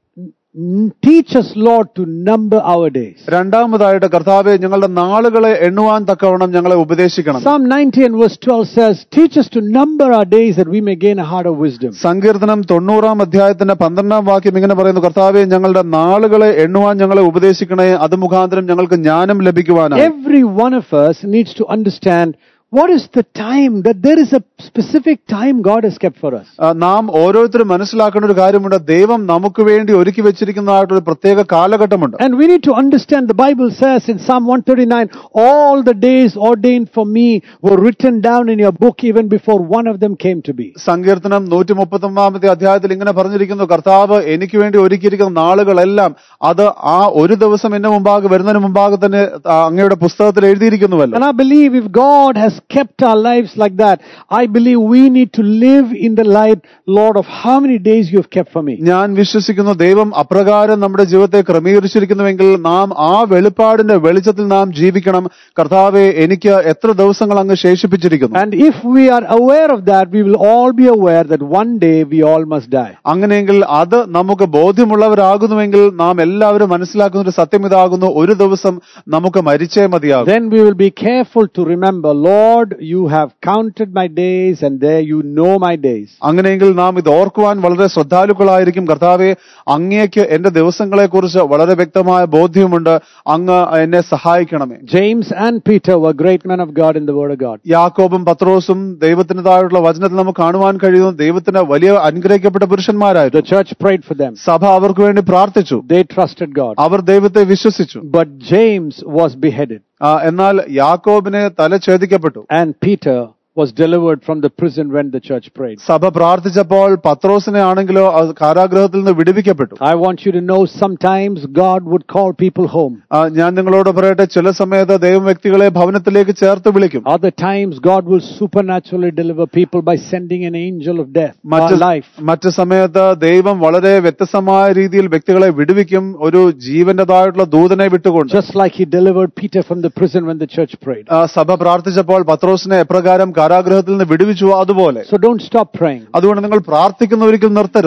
n- teach us, Lord, to number our days. രണ്ടാമതായിട്ട് കർത്താവെ ഞങ്ങളുടെ നാളുകളെ എണ്ണുവാൻ തക്കവണ്ണം ഞങ്ങളെ ഉപദേശിക്കണം Psalm 90 and verse 12 says, Teach us to number our days that we may gain a heart of wisdom. സങ്കീർത്തനം തൊണ്ണൂറാം അധ്യായത്തിന്റെ പന്ത്രണ്ടാം വാക്യം ഇങ്ങനെ പറയുന്നു കർത്താവെ ഞങ്ങളുടെ നാളുകളെ എണ്ണുവാൻ ഞങ്ങളെ ഉപദേശിക്കണേ അത് മുഖാന്തരം ഞങ്ങൾക്ക് ജ്ഞാനം ലഭിക്കുവാനാണ് Every one of us needs to understand what is the time, that there is a specific time God has kept for us. ആ, നാം ഓരോരുത്തരും മനസ്സിലാക്കേണ്ട ഒരു കാര്യമുണ്ട് ദൈവം നമുക്ക് വേണ്ടി ഒരുക്കി വെച്ചിരിക്കുന്നതായിട്ടൊരു പ്രത്യേക കാലഘട്ടമുണ്ട് And we need to understand the Bible says in Psalm 139, all the days ordained for me were written down in your book even before one of them came to be. സങ്കീർത്തനം നൂറ്റി മുപ്പത്തൊന്നാമത്തെ അധ്യായത്തിൽ ഇങ്ങനെ പറഞ്ഞിരിക്കുന്നു കർത്താവ് എനിക്ക് വേണ്ടി ഒരുക്കിയിരിക്കുന്ന നാളുകളെല്ലാം അത് ആ ഒരു ദിവസം എന്നെ മുമ്പാകെ വരുന്നതിന് മുമ്പാകെ തന്നെ ആ, അങ്ങയുടെ പുസ്തകത്തിൽ എഴുതിയിരിക്കുന്നുവല്ലോ And I believe if God has kept our lives like that, I believe we need to live in the light, Lord, of how many days you have kept for me. ഞാൻ വിശ്വസിക്കുന്നു ദൈവം അപ്രകാരം നമ്മുടെ ജീവിതത്തെ ക്രമീകരിച്ചിരിക്കുന്നുവെങ്കിൽ നാം ആ വെളിപ്പാടിന്റെ വെളിച്ചത്തിൽ നാം ജീവിക്കണം കർത്താവെ എനിക്ക് എത്ര ദിവസങ്ങൾ അങ്ങ് ശേഷിപ്പിച്ചിരിക്കുന്നു And if we are aware of that, we will all be aware that one day we all must die. അങ്ങനെയെങ്കിൽ അത് നമുക്ക് ബോധ്യമുള്ളവരാകുന്നുവെങ്കിൽ നാം എല്ലാവരും മനസ്സിലാക്കുന്ന ഒരു സത്യം ഇതാകുന്നു ഒരു ദിവസം നമുക്ക് മരിച്ചേ മതിയാകും Then we will be careful to remember, Lord, you have counted my days and there you know my days. അങ്ങനെയെങ്കിൽ നാം ഇത് ഓർക്കുവാൻ വളരെ ശ്രദ്ധാലുക്കളായിരിക്കും കർത്താവെ അങ്ങേക്ക് എന്റെ ദിവസങ്ങളെ കുറിച്ച് വളരെ വ്യക്തമായ ബോധ്യമുണ്ട് അങ്ങ് എന്നെ സഹായിക്കണമേ James and Peter were great men of God in the Word of God. യാക്കോബും പത്രോസും ദൈവത്തിൻ്റെതായുള്ള വചനത്തിൽ നമുക്ക് കാണുവാൻ കഴിയുന്നു ദൈവത്തിന് വലിയ അനുഗ്രഹിക്കപ്പെട്ട പുരുഷന്മാരായിരുന്നു The church prayed for them. സഭ അവർക്ക് വേണ്ടി പ്രാർത്ഥിച്ചു They trusted God. അവർ ദൈവത്തെ വിശ്വസിച്ചു But James was beheaded ആ, എന്നാൽ യാക്കോബിനെ തലഛേദിക്കപ്പെട്ടു and Peter was delivered from the prison when the church prayed. സഭ പ്രാർത്ഥിച്ചപ്പോൾ പത്രോസിനെ ആണെങ്കിലോ അത് കാരാഗ്രഹത്തിൽ നിന്ന് വിടുവിക്കപ്പെട്ടു I want you to know sometimes God would call people home. ആ, ഞാൻ നിങ്ങളോട് പറയട്ടെ ചില സമയത്ത് ദൈവം വ്യക്തികളെ ഭവനത്തിലേക്ക് ചേർത്ത് വിളിക്കും Other times God will supernaturally deliver people by sending an angel of death or മറ്റ് life. മറ്റ് സമയത്ത് ദൈവം വളരെ വ്യത്യസ്തമായ രീതിയിൽ വ്യക്തികളെ വിടുവിക്കും ഒരു ജീവന്റേതായിട്ടുള്ള ദൂതനെ വിട്ടുകൊണ്ട് Just like he delivered Peter from the prison when the church prayed. ആ, സഭ പ്രാർത്ഥിച്ചപ്പോൾ പത്രോസിനെ എപ്രകാരം കാരാഗ്രഹത്തിൽ നിന്ന് വിടുവിച്ചു അതുപോലെ So don't stop praying. അതുകൊണ്ട് നിങ്ങൾ പ്രാർത്ഥിക്കുന്ന ഒരിക്കൽ നിർത്തരുത് But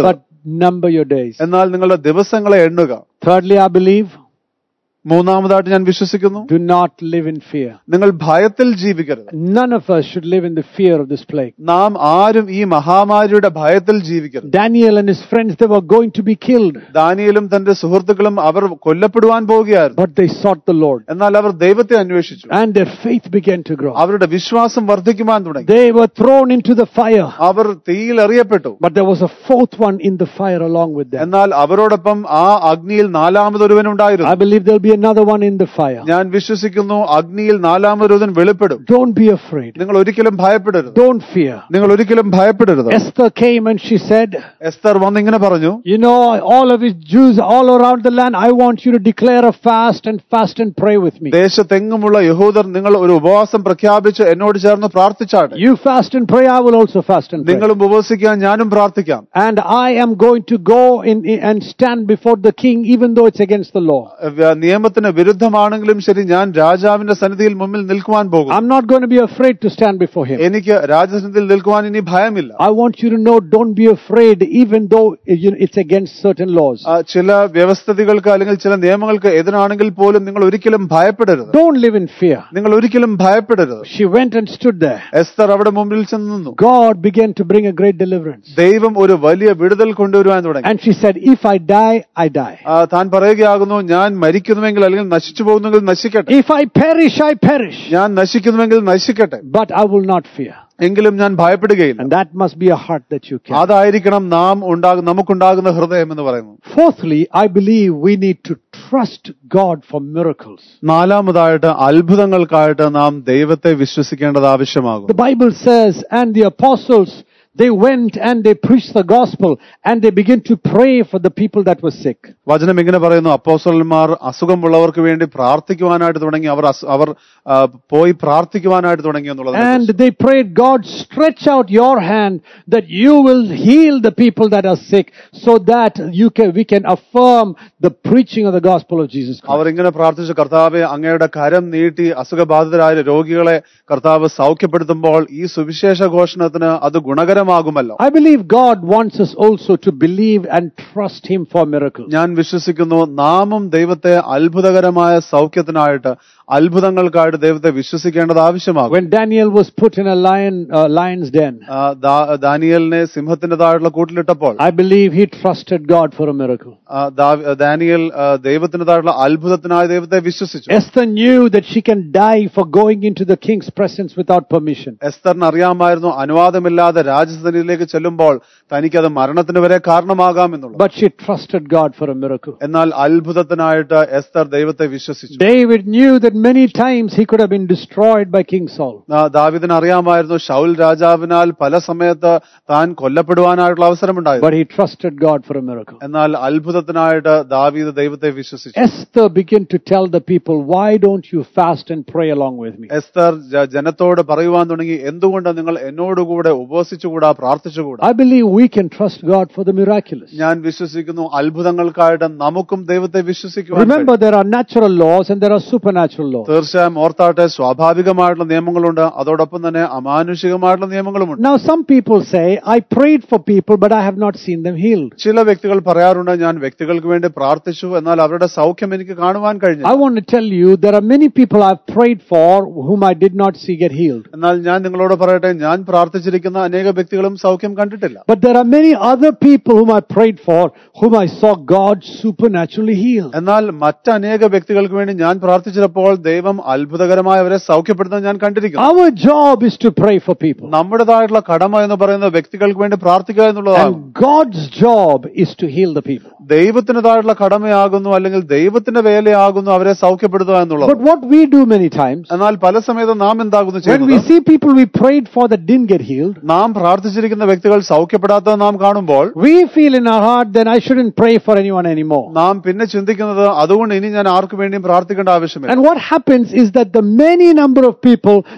number your days. എന്നാൽ നിങ്ങളുടെ ദിവസങ്ങളെ എണ്ണുക Thirdly, I believe, മൂന്നാമതായിട്ട് ഞാൻ വിശ്വസിക്കുന്നു do not live in fear. നിങ്ങൾ ഭയത്തിൽ ജീവിക്കരുത് None of us should live in the fear of this plague. നാം ആരും ഈ മഹാമാരിയുടെ ഭയത്തിൽ ജീവിക്കരുത് Daniel and his friends, they were going to be killed, ദാനിയലും തന്റെ സുഹൃത്തുക്കളും അവർ കൊല്ലപ്പെടുവാൻ പോവുകയായിരുന്നു but they sought the Lord. എന്നാൽ അവർ ദൈവത്തെ അന്വേഷിച്ചു And their faith began to grow. അവരുടെ വിശ്വാസം വർദ്ധിക്കുവാൻ തുടങ്ങി They were thrown into the fire, അവർ തീയിൽ എറിയപ്പെട്ടു but there was a fourth one in the fire along with them. എന്നാൽ അവരോടൊപ്പം ആ അഗ്നിയിൽ നാലാമതൊരുവനുണ്ടായിരുന്നു I believe there'll be another one in the fire. ഞാൻ വിശ്വസിക്കുന്നു അഗ്നിയിൽ നാലാമതൊരുവൻ വെളിപ്പെടും Don't be afraid. നിങ്ങൾ ഒരിക്കലും ഭയപ്പെടരുത് Don't fear. നിങ്ങൾ ഒരിക്കലും ഭയപ്പെടരുത് Esther came and she said, Esther വന്നിങ്ങനെ പറഞ്ഞു You know, all of his Jews all around the land, I want you to declare a fast and fast and pray with me. ദേശത്തെങ്ങുമുള്ള യഹൂദർ നിങ്ങൾ ഒരു ഉപവാസം പ്രഖ്യാപിച്ച് എന്നോട് ചേർന്ന് പ്രാർത്ഥിച്ചാട്ടെ You fast and pray, I will also fast and pray. നിങ്ങളും ഉപവസിക്കാൻ ഞാനും പ്രാർത്ഥിക്കാം And I am going to go in, in- and stand before the king even though it's against the law. വ്യ- നിയമത്തിന് വിരുദ്ധമാണെങ്കിലും ശരി ഞാൻ രാജാവിന്റെ സന്നിധിയിൽ മുമ്പിൽ നിൽക്കുവാൻ പോകും I'm not going to be afraid to stand before him. എനിക്ക് രാജസന്നിധിയിൽ നിൽക്കുവാൻ ഇനി ഭയമില്ല I want you to know, don't be afraid even though you know, it's against certain laws. ആ, ചില വ്യവസ്ഥിതികൾക്ക് അല്ലെങ്കിൽ ചില നിയമങ്ങൾക്ക് എതിരാണെങ്കിൽ പോലും നിങ്ങൾ ഒരിക്കലും ഭയപ്പെടരുത് Don't live in fear. നിങ്ങൾ ഒരിക്കലും ഭയപ്പെടരുത് She went and stood there. Esther അവിടെ മുമ്പിൽ ചെന്ന് നിന്നു God began to bring a great deliverance. ദൈവം ഒരു വലിയ വിടുതൽ കൊണ്ടുവരുവാൻ തുടങ്ങി And she said, If I die, I die. ആ, താൻ പറയുകയാകുന്നു ഞാൻ മരിക്കുന്നുവെങ്കിൽ അല്ലെങ്കിൽ നശിച്ചു പോകുന്നെങ്കിൽ നശിക്കട്ടെ If I perish, I perish. ഞാൻ നശിക്കുന്നുവെങ്കിൽ നശിക്കട്ടെ But I will not fear. എങ്കിലും ഞാൻ ഭയപ്പെടുകയില്ല And that must be a heart that you can. അതായിരിക്കണം നാം ഉണ്ടാകും നമുക്കുണ്ടാകുന്ന ഹൃദയം എന്ന് പറയുന്നു Fourthly, I believe we need to trust God for miracles. നാലാമതായിട്ട് അത്ഭുതങ്ങൾക്കായിട്ട് നാം ദൈവത്തെ വിശ്വസിക്കേണ്ടത് ആവശ്യമാകും The Bible says, and the apostles, they went and they preached the gospel and they began to pray for the people that were sick. വചനം ഇങ്ങനെ പറയുന്നു അപ്പോസ്റ്റലന്മാർ അസുഖമുള്ളവർക്ക് വേണ്ടി പ്രാർത്ഥിക്കുവാനായിട്ട് തുടങ്ങി അവർ അസു- അവർ ആ, പോയി പ്രാർത്ഥിക്കുവാനായിട്ട് തുടങ്ങി എന്നുള്ളത് And they prayed, God, stretch out your hand that you will heal the people that are sick so that you can, we can affirm the preaching of the gospel of Jesus Christ. അവർ ഇങ്ങനെ പ്രാർത്ഥിച്ചു കർത്താവെ അങ്ങയുടെ കരം നീട്ടി അസുഖബാധിതരായ രോഗികളെ കർത്താവ് സൗഖ്യപ്പെടുത്തുമ്പോൾ ഈ സുവിശേഷ ഘോഷണത്തിന് അത് ഗുണകരമാകുമല്ലോ I believe God wants us also to believe and trust Him for miracles. ഞാൻ വിശ്വസിക്കുന്നു നാമും ദൈവത്തെ അത്ഭുതകരമായ സൗഖ്യത്തിനായിട്ട് അത്ഭുതങ്ങൾക്കായിട്ട് ദൈവത്തെ വിശ്വസിക്കേണ്ടത് ആവശ്യമാകും When Daniel was put in a lion, uh, lion's den, ആ, ദാ- ദാനിയേലിനെ സിംഹത്തിന്റെ താഴെയുള്ള കൂട്ടിലിട്ടപ്പോൾ I believe he trusted God for a miracle. ആ, ദാ- ദാനിയേൽ ആ, ദൈവത്തിന്റെ താഴെയുള്ള അത്ഭുതത്തിനായി ദൈവത്തെ വിശ്വസിച്ചു Esther knew that she can die for going into the king's presence without permission. എസ്തറിന് അറിയാമായിരുന്നു അനുവാദമില്ലാതെ രാജസന്നിധിയിലേക്ക് ചെല്ലുമ്പോൾ തനിക്കത് മരണത്തിന് വരെ കാരണമാകാം എന്നുള്ളത് But she trusted God for a miracle. എന്നാൽ അത്ഭുതത്തിനായിട്ട് എസ്തർ ദൈവത്തെ വിശ്വസിച്ചു David knew that many times he could have been destroyed by King Saul. ആ, ദാവീദിന് അറിയാമായിരുന്നു ഷൗൽ രാജാവിനാൽ പല സമയത്ത് താൻ കൊല്ലപ്പെടുവാനായിട്ടുള്ള അവസരമുണ്ടായിരുന്നു But he trusted God for a miracle. എന്നാൽ അത്ഭുതത്തിനായിട്ട് ദാവീദ് ദൈവത്തെ വിശ്വസിച്ചു Esther began to tell the people, Why don't you fast and pray along with me? Esther ജ- ജനത്തോട് പറയുവാൻ തുടങ്ങി എന്തുകൊണ്ട് നിങ്ങൾ എന്നോടുകൂടെ ഉപവസിച്ചുകൂടാ പ്രാർത്ഥിച്ചുകൂടാ I believe we can trust God for the miraculous. ഞാൻ വിശ്വസിക്കുന്നു അത്ഭുതങ്ങൾക്കായിട്ട് നമുക്കും ദൈവത്തെ വിശ്വസിക്കുവാൻ Remember, കഴിയും. there are natural laws and there are supernatural laws. തീർച്ചയായും ഓർത്താട്ടെ സ്വാഭാവികമായിട്ടുള്ള നിയമങ്ങളുണ്ട് അതോടൊപ്പം തന്നെ അമാനുഷികമായിട്ടുള്ള നിയമങ്ങളുമുണ്ട് Now, some people say, I prayed for people, but I have not seen them healed. ചില വ്യക്തികൾ പറയാറുണ്ട് ഞാൻ വ്യക്തികൾക്ക് വേണ്ടി പ്രാർത്ഥിച്ചു എന്നാൽ അവരുടെ സൗഖ്യം എനിക്ക് കാണുവാൻ കഴിഞ്ഞു I want to tell you, there are many people I've prayed for whom I did not see get healed. എന്നാൽ ഞാൻ നിങ്ങളോട് പറയട്ടെ ഞാൻ പ്രാർത്ഥിച്ചിരിക്കുന്ന അനേക വ്യക്തികളും സൗഖ്യം കണ്ടിട്ടില്ല But there are many other people whom I prayed for whom I saw God supernaturally heal. എന്നാൽ മറ്റനേക വ്യക്തികൾക്ക് വേണ്ടി ഞാൻ പ്രാർത്ഥിച്ചപ്പോൾ ദൈവം അത്ഭുതകരമായി അവരെ സൗഖ്യപ്പെടുത്താൻ ഞാൻ കണ്ടിരിക്കുന്നു Our job is to pray for people. നമ്മുടേതായിട്ടുള്ള കടമ എന്ന് പറയുന്നത് വ്യക്തികൾക്ക് വേണ്ടി പ്രാർത്ഥിക്കുക എന്നുള്ളതാണ് And God's job is to heal the people. ദൈവത്തിൻ്റെതായിട്ടുള്ള കടമയാകുന്നു അല്ലെങ്കിൽ ദൈവത്തിന്റെ വേലയാകുന്നു അവരെ സൗഖ്യപ്പെടുത്തുക എന്നുള്ളത് But what we do many times, എന്നാൽ പല സമയത്തും നാം എന്താകുന്നു when ചെയ്യുന്നത് we see people we prayed for that didn't get healed, നാം പ്രാർത്ഥിച്ചിരിക്കുന്ന വ്യക്തികൾ സൗഖ്യപ്പെടാത്തത് നാം കാണുമ്പോൾ we feel in our heart, then I shouldn't pray for anyone anymore. നാം പിന്നെ ചിന്തിക്കുന്നത് അതുകൊണ്ട് ഇനി ഞാൻ ആർക്കു വേണ്ടിയും പ്രാർത്ഥിക്കേണ്ട ആവശ്യമില്ല And what happens is that the many number of people that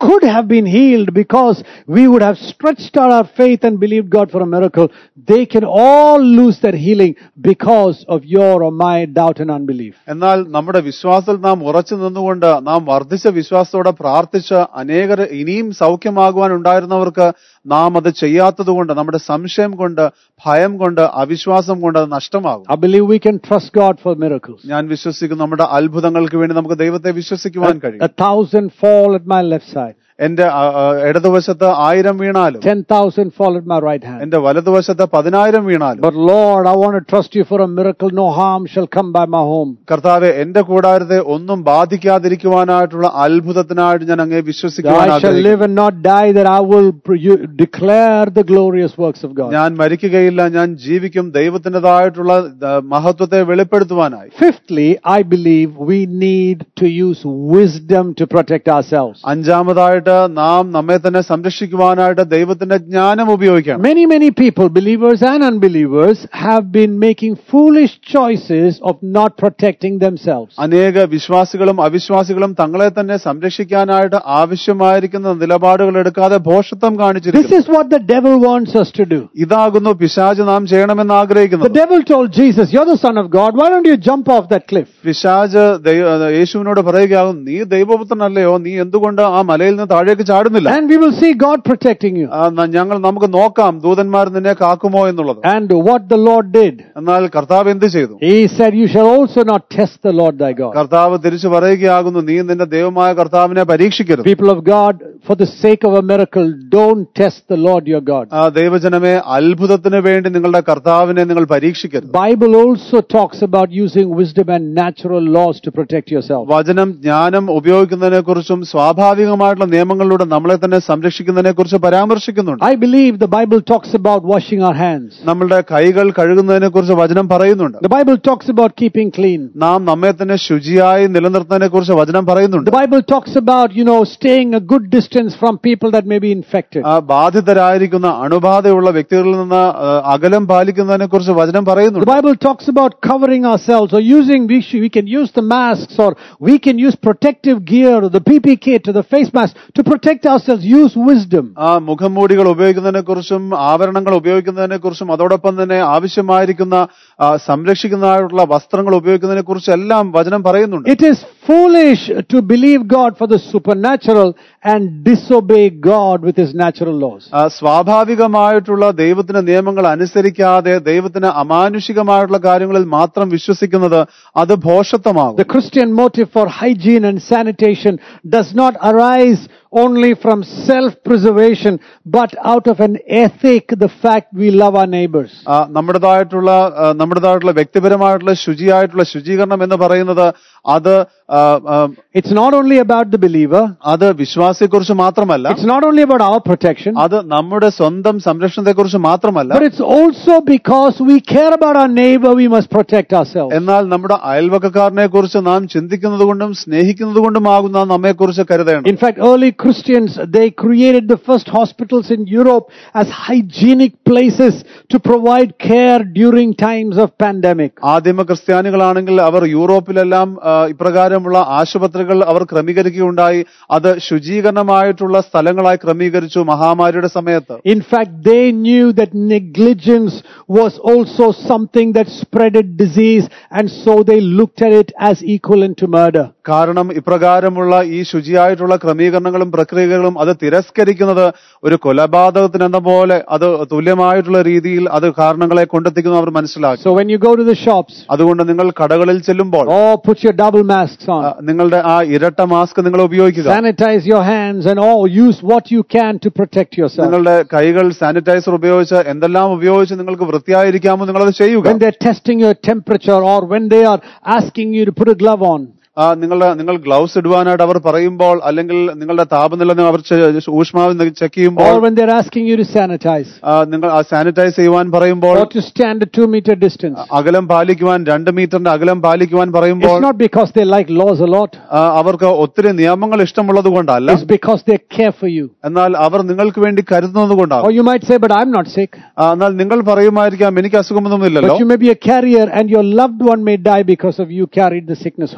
could have been healed because we would have stretched out our faith and believed God for a miracle, they can all lose their healing because of your or my doubt and unbelief. എന്നാൽ നമ്മുടെ വിശ്വാസത്തിൽ നാം ഉറച്ചു നിന്നുകൊണ്ട് നാം വർദ്ധിച്ച വിശ്വാസത്തോടെ പ്രാർത്ഥിച്ച് അനേകർ ഇനിയും സൗഖ്യമാകുവാൻ ഉണ്ടായിരുന്നവർക്ക് നാം അത് ചെയ്യാത്തതുകൊണ്ട് നമ്മുടെ സംശയം കൊണ്ട് ഭയം കൊണ്ട് അവിശ്വാസം കൊണ്ട് അത് നഷ്ടമാകും I believe we can trust God for miracles. ഞാൻ വിശ്വസിക്കുന്നു നമ്മുടെ അത്ഭുതങ്ങൾക്ക് വേണ്ടി നമുക്ക് ദൈവത്തെ വിശ്വസിക്കുവാൻ കഴിയും A thousand fall at my left side, എന്റെ ആ, ആ, ഇടതുവശത്ത് ആയിരം വീണാലും ten thousand fall at my right hand. എന്റെ വലതുവശത്ത് പതിനായിരം വീണാലും But Lord, I want to trust you for a miracle. No harm shall come by my home. കർത്താവെ എന്റെ കൂടാരത്തെ ഒന്നും ബാധിക്കാതിരിക്കുവാനായിട്ടുള്ള അത്ഭുതത്തിനായിട്ട് ഞാൻ അങ്ങേ വിശ്വസിക്കുവാൻ I shall ആഗ്രഹിക്കുന്നു live and not die, that I will pre- you- declare the glorious works of God. ഞാൻ മരിക്കുകയില്ല ഞാൻ ജീവിക്കും ദൈവത്തിൻ്റെതായിട്ടുള്ള ആ, മഹത്വത്തെ വെളിപ്പെടുത്തുവാനായി Fifthly, I believe we need to use wisdom to protect ourselves. അഞ്ചാമതായിട്ട് നാം നമ്മെ തന്നെ സംരക്ഷിക്കുവാനായിട്ട് ദൈവത്തിന്റെ ജ്ഞാനം ഉപയോഗിക്കണം Many, many people, believers and unbelievers, have been making foolish choices of not protecting themselves. അനേക വിശ്വാസികളും അവിശ്വാസികളും തങ്ങളെ തന്നെ സംരക്ഷിക്കാനായിട്ട് ആവശ്യമായിരിക്കുന്ന നിലപാടുകൾ എടുക്കാതെ ഭോഷത്വം This കാണിച്ചിരിക്കുന്നു is what the devil wants us to do. ഇതാകുന്നു പിശാജ് നാം ചെയ്യണമെന്ന് The ആഗ്രഹിക്കുന്നത് devil told Jesus, You're the Son of God, why don't you jump off that cliff? പിശാജ് ദൈവ- യേശുവിനോട് പറയുകയാകും നീ ദൈവപുത്രനല്ലയോ നീ എന്തുകൊണ്ട് ആ മലയിൽ നിന്ന് താഴേക്ക് ചാടുന്നില്ല And we will see God protecting you. ആ, ന- ഞങ്ങൾ നമുക്ക് നോക്കാം ദൂതന്മാർ നിന്നെ കാക്കുമോ എന്നുള്ളത് And what the Lord did, എന്നാൽ കർത്താവ് എന്ത് ചെയ്തു He said, You shall also not test the Lord thy God. കർത്താവ് തിരിച്ചു പറയുകയാകുന്നു നീ നിന്റെ ദൈവമായ കർത്താവിനെ പരീക്ഷിക്കരുത് People of God, for the sake of a miracle, don't test the Lord your God. ആ ദൈവജനമേ അത്ഭുതത്തിന് വേണ്ടി നിങ്ങളുടെ കർത്താവിനെ നിങ്ങൾ പരീക്ഷിക്കരുത് Bible also talks about using wisdom and natural laws to protect yourself. വചനം ജ്ഞാനം ഉപയോഗിക്കുന്നതിനെ കുറിച്ചും സ്വാഭാവികമായിട്ടുള്ള നിയമങ്ങളിലൂടെ നമ്മളെ തന്നെ സംരക്ഷിക്കുന്നതിനെ കുറിച്ച് പരാമർശിക്കുന്നുണ്ട് I believe the Bible talks about washing our hands. നമ്മളുടെ കൈകൾ കഴുകുന്നതിനെ കുറിച്ച് വചനം പറയുന്നുണ്ട് The Bible talks about keeping clean. നാം നമ്മെ തന്നെ ശുചിയായി നിലനിർത്തുന്നതിനെ കുറിച്ച് വചനം പറയുന്നുണ്ട് The Bible talks about, you know, staying a good distance from people that may be infected. ആ ബാധിതരായിരിക്കുന്ന അണുബാധയുള്ള വ്യക്തികളിൽ നിന്ന് ആ, അകലം പാലിക്കുന്നതിനെ കുറിച്ച് വചനം The പറയുന്നുണ്ട് Bible talks about covering ourselves or using, we, should, we can use the masks or we can use protective gear or the PP kit or the face mask to protect ourselves. Use wisdom. ആ മുഖംമൂടികൾ ഉപയോഗിക്കുന്നതിനെ കുറിച്ചും ആഭരണങ്ങൾ ഉപയോഗിക്കുന്നതിനെ കുറിച്ചും അതോടൊപ്പം തന്നെ ആവശ്യമായിരിക്കുന്ന ആ, സംരക്ഷിക്കുന്നതായിട്ടുള്ള വസ്ത്രങ്ങൾ ഉപയോഗിക്കുന്നതിനെ കുറിച്ചെല്ലാം വചനം പറയുന്നുണ്ട് It is foolish to believe God for the supernatural and disobey God with His natural laws. ആ, സ്വാഭാവികമായിട്ടുള്ള ദൈവത്തിന്റെ നിയമങ്ങൾ അനുസരിക്കാതെ ദൈവത്തിന് അമാനുഷികമായിട്ടുള്ള കാര്യങ്ങളിൽ മാത്രം വിശ്വസിക്കുന്നത് അത് ഭോഷത്വമാകും The Christian motive for hygiene and sanitation does not arise only from self-preservation, but out of an ethic, the fact we love our neighbors. ആ, നമ്മുടേതായിട്ടുള്ള ആ, നമ്മുടേതായിട്ടുള്ള വ്യക്തിപരമായിട്ടുള്ള ശുചിയായിട്ടുള്ള ശുചീകരണം എന്ന് പറയുന്നത് അത് ആ, ആ, It's not only about the believer, അത് വിശ്വാസിയെക്കുറിച്ച് മാത്രമല്ല it's not only about our protection, അത് നമ്മുടെ സ്വന്തം സംരക്ഷണത്തെക്കുറിച്ച് മാത്രമല്ല but it's also because we care about our neighbor, we must protect ourselves. എന്നാൽ നമ്മുടെ അയൽവക്കക്കാരനെ കുറിച്ച് നാം ചിന്തിക്കുന്നത് കൊണ്ടും സ്നേഹിക്കുന്നത് കൊണ്ടുമാകുന്ന നമ്മെക്കുറിച്ച് കരുതേണം In fact, early Christians, they created the first hospitals in Europe as hygienic places to provide care during times of pandemic. ആദിമ ക്രിസ്ത്യാനികളാണെങ്കിൽ അവർ യൂറോപ്പിലെല്ലാം ആ, ഇപ്രകാരമുള്ള ആശുപത്രികൾ അവർ ക്രമീകരിക്കുകയുണ്ടായി അത് ശുചീകരണമായിട്ടുള്ള സ്ഥലങ്ങളായി ക്രമീകരിച്ചു മഹാമാരിയുടെ സമയത്ത് In fact, they knew that negligence was also something that spreaded disease and so they looked at it as equivalent to murder. കാരണം ഇപ്രകാരമുള്ള ഈ ശുചിയായിട്ടുള്ള ക്രമീകരണങ്ങളും പ്രക്രിയകളും അത് തിരസ്കരിക്കുന്നത് ഒരു കൊലപാതകത്തിനെന്ന പോലെ അത് തുല്യമായിട്ടുള്ള രീതിയിൽ അത് കാരണങ്ങളെ കൊണ്ടെത്തിക്കുന്നു അവർ മനസ്സിലാക്കി So when you go to the shops, അതുകൊണ്ട് നിങ്ങൾ കടകളിൽ ചെല്ലുമ്പോൾ oh, put your double masks ആ, on. നിങ്ങളുടെ ആ ഇരട്ട മാസ്ക് നിങ്ങൾ ഉപയോഗിക്കുക Sanitize your hands and all. Use what you can to protect yourself. നിങ്ങളുടെ കൈകൾ സാനിറ്റൈസർ ഉപയോഗിച്ച് എന്തെല്ലാം ഉപയോഗിച്ച് നിങ്ങൾക്ക് വൃത്തിയായിരിക്കാമോ നിങ്ങളത് ചെയ്യുക When they're testing your temperature or when they are asking you to put a glove on, ആ, നിങ്ങളുടെ നിങ്ങൾ ഗ്ലൗസ് ഇടുവാനായിട്ട് അവർ പറയുമ്പോൾ അല്ലെങ്കിൽ നിങ്ങളുടെ താപനില അവർ ചെ- ഊഷ്മാവ് ചെക്ക് ചെയ്യുമ്പോൾ or when they're asking you to sanitize ആ, നിങ്ങൾ ആ സാനിറ്റൈസ് ചെയ്യുവാൻ പറയുമ്പോൾ or to stand a two meter distance. അകലം പാലിക്കുവാൻ രണ്ട് മീറ്ററിന്റെ അകലം പാലിക്കുവാൻ പറയുമ്പോൾ It's not because they like laws a lot. ആ, അവർക്ക് ഒത്തിരി നിയമങ്ങൾ ഇഷ്ടമുള്ളത് കൊണ്ടല്ല It's because they care for you. എന്നാൽ അവർ നിങ്ങൾക്ക് വേണ്ടി കരുതുന്നത് Or കൊണ്ടാണ് you might say, but I'm not sick. എന്നാൽ നിങ്ങൾ പറയുമായിരിക്കാം എനിക്ക് അസുഖമൊന്നുമില്ലല്ലോ But you may be a carrier and your loved one may die because of you carried the sickness home. എന്നാൽ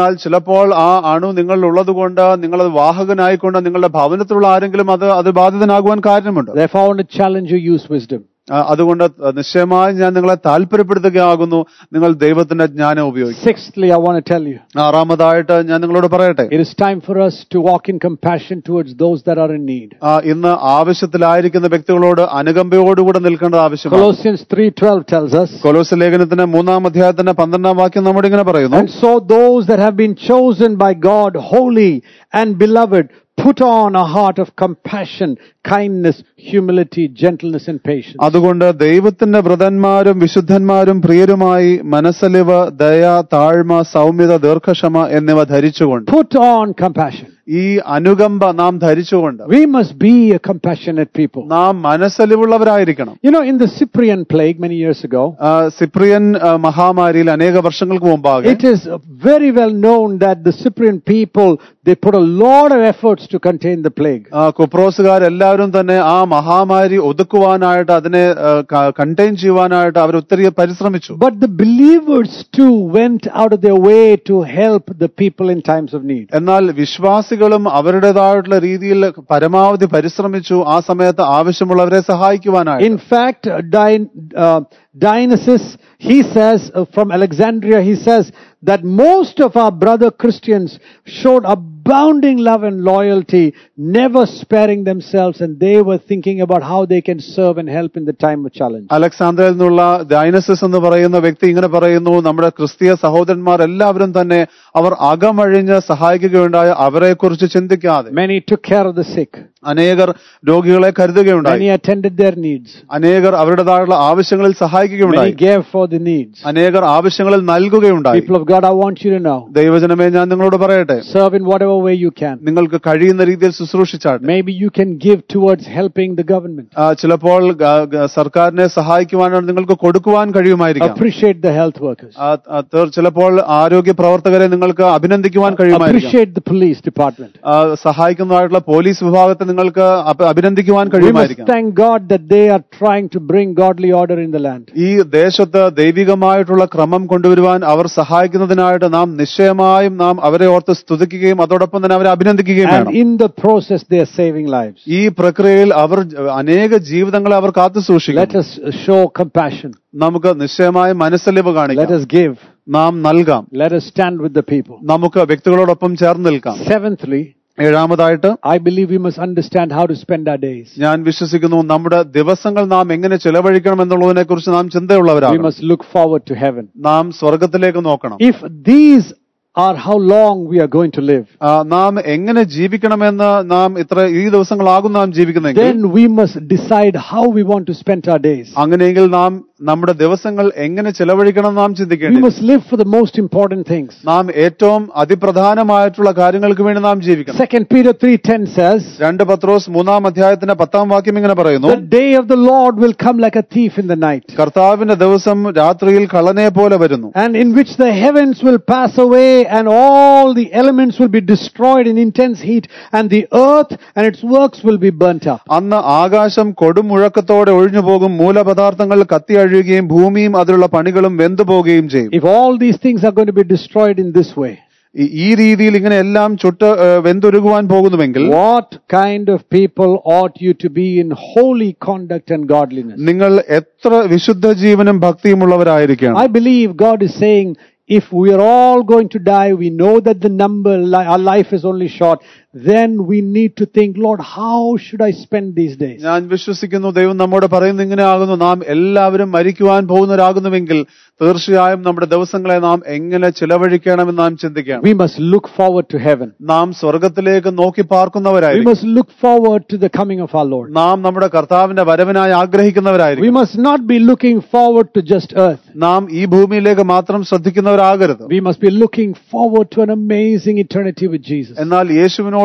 എന്നാൽ ചിലപ്പോൾ ആ അണു നിങ്ങളിൽ ഉള്ളതുകൊണ്ട് നിങ്ങളത് വാഹകനായിക്കൊണ്ട് നിങ്ങളുടെ ഭവനത്തിലുള്ള ആരെങ്കിലും അത് അത് ബാധിതനാകുവാൻ കാരണമുണ്ട് Therefore, I want to challenge you, use wisdom. ആ, അതുകൊണ്ട് നിശ്ചയമായി ഞാൻ നിങ്ങളെ താല്പര്യപ്പെടുത്തുകയാകുന്നു നിങ്ങൾ ദൈവത്തിന്റെ ജ്ഞാനം ഉപയോഗിക്കും Sixthly, I want to tell you, ആറാമതായിട്ട് ഞാൻ നിങ്ങളോട് പറയട്ടെ it is time for us to walk in compassion towards those that are in need. ആ, ഇന്ന് ആവശ്യത്തിലായിരിക്കുന്ന വ്യക്തികളോട് അനുകമ്പയോടുകൂടെ നിൽക്കേണ്ടത് ആവശ്യമാണ് Colossians 3.12 tells us, കൊലോസ് ലേഖനത്തിന്റെ മൂന്നാം അധ്യായത്തിന്റെ പന്ത്രണ്ടാം വാക്യം നമ്മോട് ഇങ്ങനെ പറയുന്നു And so those that have been chosen by God, holy and beloved, put on a heart of compassion, kindness, humility, gentleness, and patience. അതുകൊണ്ട് ദൈവത്തിന്റെ വ്രതന്മാരും വിശുദ്ധന്മാരും പ്രിയരുമായി മനസ്സലിവ് ദയ താഴ്മ സൗമ്യത ദീർഘക്ഷമ എന്നിവ ധരിച്ചുകൊണ്ട് Put on compassion. ഈ അനുകമ്പ നാം ധരിച്ചുകൊണ്ട് We must be a compassionate people. നാം മനസ്സലിവുള്ളവരായിരിക്കണം You know, in the Cyprian plague many years ago, ah, Cyprian ആ, മഹാമാരിയിൽ അനേക വർഷങ്ങൾക്ക് മുമ്പാകെ it is very well known that the Cyprian people, they put a lot of efforts to contain the plague. ആ, കുപ്രോസുകാരെല്ലാവരും തന്നെ ആ മഹാമാരി ഒതുക്കുവാനായിട്ട് അതിനെ കണ്ടെയ്ൻ ചെയ്യുവാനായിട്ട് അവർ ഒത്തിരി പരിശ്രമിച്ചു But the believers too went out of their way to help the people in times of need. എന്നാൽ വിശ്വാസികളും അവരുടേതായിട്ടുള്ള രീതിയിൽ പരമാവധി പരിശ്രമിച്ചു ആ സമയത്ത് ആവശ്യമുള്ളവരെ സഹായിക്കുവാനായിട്ട് In fact, uh, Dion- uh, Dionysius, he says uh, from Alexandria, he says that most of our brother Christians showed abounding love and loyalty, never sparing themselves, and they were thinking about how they can serve and help in the time of challenge. അലക്സാന്ദ്രയിൽ നിന്നുള്ള ഡൈനസിസ് എന്ന് പറയുന്ന വ്യക്തി ഇങ്ങനെ പറയുന്നു നമ്മുടെ ക്രിസ്തീയ സഹോദരന്മാർ എല്ലാവരും തന്നെ അവർ അകമഴിഞ്ഞ് സഹായിക്കുകയുണ്ടായ അവരെ കുറിച്ച് ചിന്തിക്കാതെ Many took care of the sick. അനേകർ രോഗികളെ കരുതുകയുണ്ടായി Many attended their needs. അനേകർ അവരുടേതായുള്ള ആവശ്യങ്ങളിൽ Many സഹായിക്കുകയുണ്ടായി gave for the needs. അനേകർ ആവശ്യങ്ങളിൽ നൽകുകയുണ്ടായി People of God, I want you to know, ദൈവജനമേ ഞാൻ നിങ്ങളോട് പറയട്ടെ serve in whatever way you can. നിങ്ങൾക്ക് കഴിയുന്ന രീതിയിൽ ശുശ്രൂഷിച്ചാട്ടെ Maybe you can give towards helping the government. ആ, ചിലപ്പോൾ ഗ- ഗ- സർക്കാരിനെ സഹായിക്കുവാനാണ് നിങ്ങൾക്ക് കൊടുക്കുവാൻ കഴിയുമായിരിക്കാം Appreciate the health workers. ആ, ആ, തീർ- ചിലപ്പോൾ ആരോഗ്യ പ്രവർത്തകരെ നിങ്ങൾക്ക് അഭിനന്ദിക്കുവാൻ കഴിയുമായിരിക്കാം Appreciate the police department. ആ, സഹായിക്കുന്നതായിട്ടുള്ള പോലീസ് വിഭാഗത്തെ നിങ്ങൾക്ക് അഭ- അഭിനന്ദിക്കുവാൻ We must കഴിയുമായിരിക്കാം thank God that they are trying to bring godly order in the land. ഈ ദേശത്ത് ദൈവികമായിട്ടുള്ള ക്രമം കൊണ്ടുവരുവാൻ അവർ സഹായിക്കുന്നതിനായിട്ട് നാം നിശ്ചയമായും നാം അവരെ ഓർത്ത് സ്തുതിക്കുകയും അതോടൊപ്പം തന്നെ അവരെ അഭിനന്ദിക്കുകയും And വേണം in the process, they are saving lives. ഈ പ്രക്രിയയിൽ അവർ അനേക ജീവിതങ്ങളെ അവർ കാത്തു Let സൂക്ഷിക്കും us show compassion. നമുക്ക് നിശ്ചയമായും മനസ്സലിവ് Let കാണിക്കാം us give. നാം നൽകാം Let us stand with the people. നമുക്ക് വ്യക്തികളോടൊപ്പം ചേർന്ന് നിൽക്കാം Seventhly, ഏഴാമതായിട്ട് I believe we must understand how to spend our days. ഞാൻ വിശ്വസിക്കുന്നു നമ്മുടെ ദിവസങ്ങൾ നാം എങ്ങനെ ചെലവഴിക്കണം എന്നുള്ളതിനെ കുറിച്ച് നാം We ചിന്തയുള്ളവരാണ് must look forward to heaven. നാം സ്വർഗത്തിലേക്ക് നോക്കണം If these are how long we are going to live, ആ, നാം എങ്ങനെ ജീവിക്കണമെന്ന് നാം ഇത്ര ഈ ദിവസങ്ങളാകും നാം ജീവിക്കുന്നെങ്കിൽ then we must decide how we want to spend our days. അങ്ങനെയെങ്കിൽ നാം നമ്മുടെ ദിവസങ്ങൾ എങ്ങനെ ചെലവഴിക്കണം എന്ന് നാം We ചിന്തിക്കേണ്ടി must live for the most important things. നാം ഏറ്റവും അതിപ്രധാനമായിട്ടുള്ള കാര്യങ്ങൾക്ക് വേണ്ടി നാം ജീവിക്കണം Second Peter 3:10 says, രണ്ട് പത്രോസ് മൂന്നാം അധ്യായത്തിന്റെ പത്താം വാക്യം ഇങ്ങനെ പറയുന്നു "The day of the Lord will come like a thief in the night, കർത്താവിന്റെ ദിവസം രാത്രിയിൽ കളനെ പോലെ വരുന്നു and in which the heavens will pass away and all the elements will be destroyed in intense heat and the earth and its works will be burnt up." അന്ന് ആകാശം കൊടുമുഴക്കത്തോടെ ഒഴിഞ്ഞു പോകും മൂലപദാർത്ഥങ്ങൾ കത്തി അഴിയുകയും ഭൂമിയും അതിലുള്ള പണികളും വെന്തുപോകുകയും ചെയ്യും If all these things are going to be destroyed in this way, ഈ- ഈ രീതിയിൽ ഇങ്ങനെ എല്ലാം ചുട്ട് ഏഹ്, വെന്തുരുകുവാൻ പോകുന്നുവെങ്കിൽ what kind of people ought you to be in holy conduct and godliness? നിങ്ങൾ എത്ര വിശുദ്ധ ജീവനും ഭക്തിയുമുള്ളവരായിരിക്കണം I believe God is saying, if we are all going to die, we know that the number, li- our life is only short, then we need to think, Lord, how should I spend these days? ഞാൻ വിശ്വസിക്കുന്നു ദൈവം നമ്മോട് പറയുന്നത് ഇങ്ങനെ ആകുന്നു നാം എല്ലാവരും മരിക്കുവാൻ പോകുന്നവരാകുന്നുവെങ്കിൽ തീർച്ചയായും നമ്മുടെ ദിവസങ്ങളെ നാം എങ്ങനെ ചിലവഴിക്കണമെന്ന് നാം ചിന്തിക്കണം We must look forward to heaven. നാം സ്വർഗത്തിലേക്ക് നോക്കി We പാർക്കുന്നവരായിരിക്കും must look forward to the coming of our Lord. നാം നമ്മുടെ കർത്താവിന്റെ വരവിനായി We ആഗ്രഹിക്കുന്നവരായിരിക്കും must not be looking forward to just earth. നാം ഈ ഭൂമിയിലേക്ക് മാത്രം ശ്രദ്ധിക്കുന്നവരാകരുത് We must be looking forward to an amazing eternity with Jesus. എന്നാൽ യേശുവിനോട്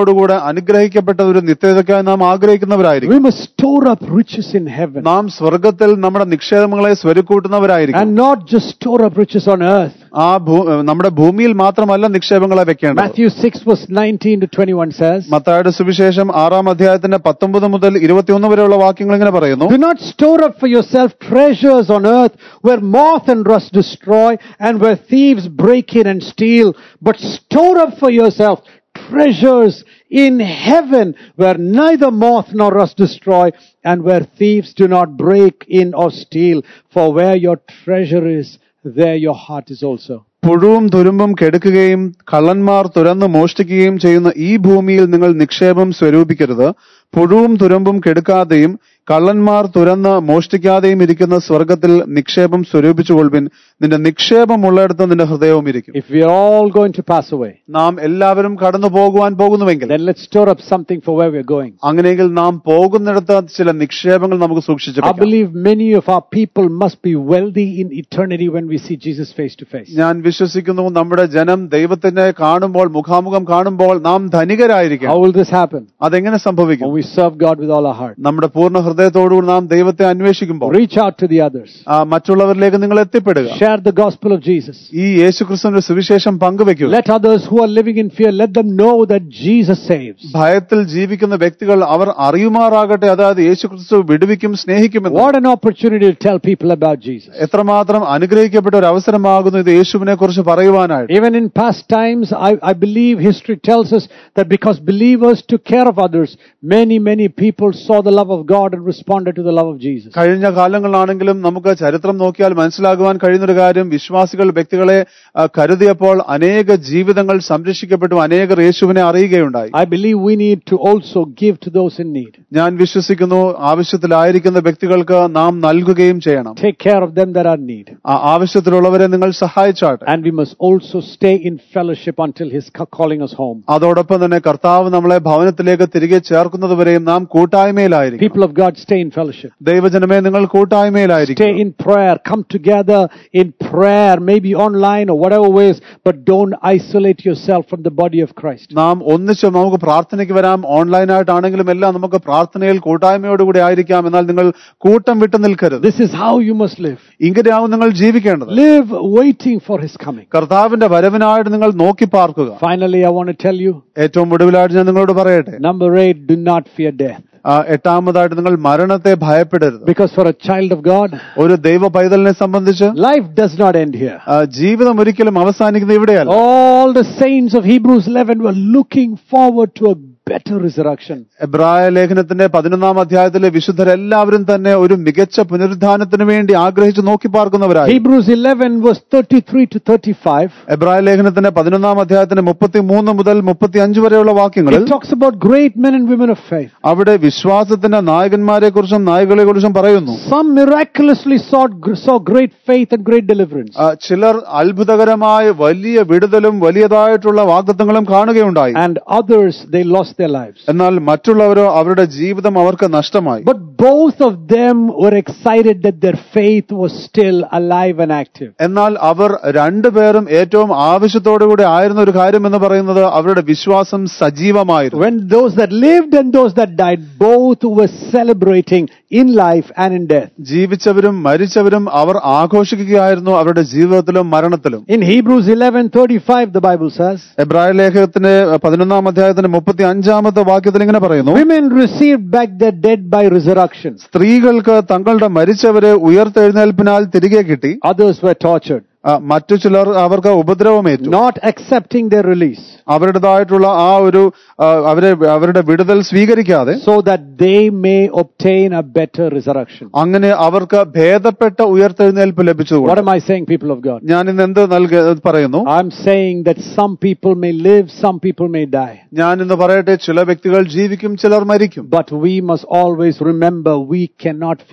ദൈവത്തോടുകൂടെ അനുഗ്രഹിക്കപ്പെട്ട ഒരു നിത്യതയ്ക്കായി നാം ആഗ്രഹിക്കുന്നവരായിരിക്കും We must store up riches in heaven നാം സ്വർഗത്തിൽ നമ്മുടെ നിക്ഷേപങ്ങളെ സ്വരുക്കൂട്ടുന്നവരായിരിക്കും and not just store up riches on earth. ആ ഭൂ- നമ്മുടെ ഭൂമിയിൽ മാത്രമല്ല നിക്ഷേപങ്ങളെ വെക്കേണ്ടത് Matthew 6 verse 19 to 21 says, മത്തായുടെ സുവിശേഷം ആറാം അധ്യായത്തിന്റെ പത്തൊമ്പത് മുതൽ ഇരുപത്തിയൊന്ന് വരെയുള്ള വാക്യങ്ങൾ ഇങ്ങനെ പറയുന്നു Do not store up for yourself treasures on earth where moth and rust destroy and where thieves break in and steal, but store up for yourself treasures in heaven where neither moth nor rust destroy and where thieves do not break in or steal. For where your treasure is, there your heart is also. പുഴുവും തുരുമ്പും കെടുക്കുകയും കള്ളന്മാർ തുരന്ന് മോഷ്ടിക്കുകയും ചെയ്യുന്ന ഈ ഭൂമിയിൽ നിങ്ങൾ നിക്ഷേപം സ്വരൂപിക്കരുത് പുഴുവും തുരമ്പും കെടുക്കാതെയും കള്ളന്മാർ തുരന്ന് മോഷ്ടിക്കാതെയും ഇരിക്കുന്ന സ്വർഗത്തിൽ നിക്ഷേപം സ്വരൂപിച്ചുകൊള്ളുവിൻ നിന്റെ നിക്ഷേപമുള്ളിടത്ത് നിന്റെ ഹൃദയവും ഇരിക്കും If we are all going to pass away, നാം എല്ലാവരും കടന്നു പോകുവാൻ പോകുന്നുവെങ്കിൽ then let's store up something for where we're going. അങ്ങനെയെങ്കിൽ നാം പോകുന്നിടത്ത് ചില നിക്ഷേപങ്ങൾ നമുക്ക് സൂക്ഷിച്ചു I വെക്കാം. believe many of our people must be wealthy in eternity when we see Jesus face to face. ഞാൻ വിശ്വസിക്കുന്നു നമ്മുടെ ജനം ദൈവത്തിനെ കാണുമ്പോൾ മുഖാമുഖം കാണുമ്പോൾ നാം ധനികരായിരിക്കും How will this happen? അതെങ്ങനെ സംഭവിക്കും When we serve God with all our heart. നമ്മുടെ പൂർണ്ണ ഹൃദയത്തോടുകൂടി നാം ദൈവത്തെ അന്വേഷിക്കുമ്പോൾ Reach out to the others. ആ മറ്റുള്ളവരിലേക്ക് നിങ്ങൾ എത്തിപ്പെടുക Share the gospel of Jesus. ഈ യേശുക്രിസ്തുവിന്റെ സുവിശേഷം പങ്കുവെക്കുക Let others who are living in fear, let them know that Jesus saves. ഭയത്തിൽ ജീവിക്കുന്ന വ്യക്തികൾ അവർ അറിയുമാറാകട്ടെ അതായത് യേശുക്രിസ്തു വിടുവിക്കും സ്നേഹിക്കുമെന്ന് What an opportunity to tell people about Jesus. എത്രമാത്രം അനുഗ്രഹിക്കപ്പെട്ട ഒരു അവസരമാകുന്നു ഇത് യേശുവിനെ കുറിച്ച് പറയുവാനായിട്ട് Even in past times, I, I believe history tells us that because believers took care of others, many, many people saw the love of God and responded to the love of Jesus. കഴിഞ്ഞ കാലങ്ങളാണെങ്കിലും നമുക്ക് ചരിത്രം നോക്കിയാൽ മനസ്സിലാകുവാൻ കഴിയുന്നൊരു കാര്യം വിശ്വാസികൾ വ്യക്തികളെ ആ, കരുതിയപ്പോൾ അനേക ജീവിതങ്ങൾ സംരക്ഷിക്കപ്പെട്ടു അനേകർ യേശുവിനെ അറിയുകയുണ്ടായി I believe we need to also give to those in need. ഞാൻ വിശ്വസിക്കുന്നു ആവശ്യത്തിലായിരിക്കുന്ന വ്യക്തികൾക്ക് നാം നൽകുകയും ചെയ്യണം Take care of them that are in need. ആ ആവശ്യത്തിലുള്ളവരെ നിങ്ങൾ സഹായിച്ചാട്ടെ And we must also stay in fellowship until His ca- calling us home. അതോടൊപ്പം തന്നെ കർത്താവ് നമ്മളെ ഭവനത്തിലേക്ക് തിരികെ ചേർക്കുന്നതുവരെയും നാം കൂട്ടായ്മയിലായിരിക്കും People of God, stay in fellowship. ദൈവജനമേ നിങ്ങൾ Stay കൂട്ടായ്മയിലായിരിക്കും in prayer. Come together in prayer, maybe online or whatever ways, but don't isolate yourself from the body of Christ. നാം ഒന്നിച്ച് നമുക്ക് പ്രാർത്ഥനയ്ക്ക് വരാം ഓൺലൈനായിട്ടാണെങ്കിലും എല്ലാം നമുക്ക് പ്രാർത്ഥനയിൽ കൂട്ടായ്മയോടുകൂടി ആയിരിക്കാം എന്നാൽ നിങ്ങൾ കൂട്ടം വിട്ടു നിൽക്കരുത് This is how you must live. ഇങ്ങനെയാവും നിങ്ങൾ ജീവിക്കേണ്ടത് Live waiting for His coming. കർത്താവിന്റെ വരവിനായിട്ട് നിങ്ങൾ നോക്കി പാർക്കുക Finally, I want to tell you, ഏറ്റവും ഒടുവിലായിട്ട് ഞാൻ നിങ്ങളോട് പറയട്ടെ number eight, do not fear death. ആ, എട്ടാമതായിട്ട് നിങ്ങൾ മരണത്തെ ഭയപ്പെടരുത് Because for a child of God, ഒരു ദൈവ പൈതലിനെ സംബന്ധിച്ച് life does not end here. ആ, ജീവിതം ഒരിക്കലും അവസാനിക്കുന്നത് ഇവിടെയല്ല All the saints of Hebrews 11 were looking forward to a better resurrection. എബ്രായ ലേഖനത്തിന്റെ പതിനൊന്നാം അധ്യായത്തിലെ വിശുദ്ധരെല്ലാവരും തന്നെ ഒരു മികച്ച പുനരുദ്ധാനത്തിന് വേണ്ടി ആഗ്രഹിച്ചു നോക്കി പാർക്കുന്നവരായി Hebrews 11 verse 33 to 35. എബ്രായ ലേഖനത്തിന്റെ പതിനൊന്നാം അധ്യായത്തിന്റെ മുപ്പത്തി മൂന്ന് മുതൽ മുപ്പത്തി അഞ്ച് വരെയുള്ള വാക്യങ്ങളിൽ It talks about great men and women of faith. അവിടെ വിശ്വാസത്തിന്റെ നായകന്മാരെ കുറിച്ചും നായകളെ കുറിച്ചും പറയുന്നു Some miraculously saw, saw great faith and great deliverance. ആ, ചിലർ അത്ഭുതകരമായ വലിയ വിടുതലും വലിയതായിട്ടുള്ള വാഗ്ദത്തങ്ങളും കാണുകയുണ്ടായി And others, they lost their lives. എന്നാൽ മറ്റുള്ളവരോ അവരുടെ ജീവിതം അവർക്ക് നഷ്ടമായി But both of them were excited that their faith was still alive and active. എന്നാൽ അവർ രണ്ടുപേരും ഏറ്റവും ആവശ്യത്തോടുകൂടി ആയിരുന്ന ഒരു കാര്യം എന്ന് പറയുന്നത് അവരുടെ വിശ്വാസം സജീവമായിരുന്നു When those that lived and those that died, both were celebrating in life and in death. ജീവിച്ചവരും മരിച്ചവരും അവർ ആഘോഷിക്കുകയായിരുന്നു അവരുടെ ജീവിതത്തിലും മരണത്തിലും In Hebrews 11:35 the Bible says, എബ്രായ ലേഖനത്തിന്റെ പതിനൊന്നാം അധ്യായത്തിന്റെ മുപ്പത്തി അഞ്ചാമത്തെ വാക്യത്തിൽ ഇങ്ങനെ പറയുന്നു women received back their dead by resurrection. സ്ത്രീകൾക്ക് തങ്ങളുടെ മരിച്ചവരെ ഉയർത്തെഴുന്നേൽപ്പിനാൽ തിരികെ കിട്ടി Others were tortured, ആ, മറ്റു ചിലർ അവർക്ക് ഉപദ്രവമേറ്റു not accepting their release, അവരുടേതായിട്ടുള്ള ആ ഒരു ആ, അവരെ അവരുടെ വിടുതൽ സ്വീകരിക്കാതെ so that they may obtain a better resurrection. അങ്ങനെ അവർക്ക് ഭേദപ്പെട്ട ഉയർത്തെഴുന്നേൽപ്പ് ലഭിച്ചു What am I saying, people of God? ഞാൻ ഇന്ന് എന്ത് നൽക പറയുന്നു I'm saying that some people may live, some people may die. ഞാൻ ഇന്ന് പറയട്ടെ ചില വ്യക്തികൾ ജീവിക്കും ചിലർ മരിക്കും But we must always remember we cannot fear death.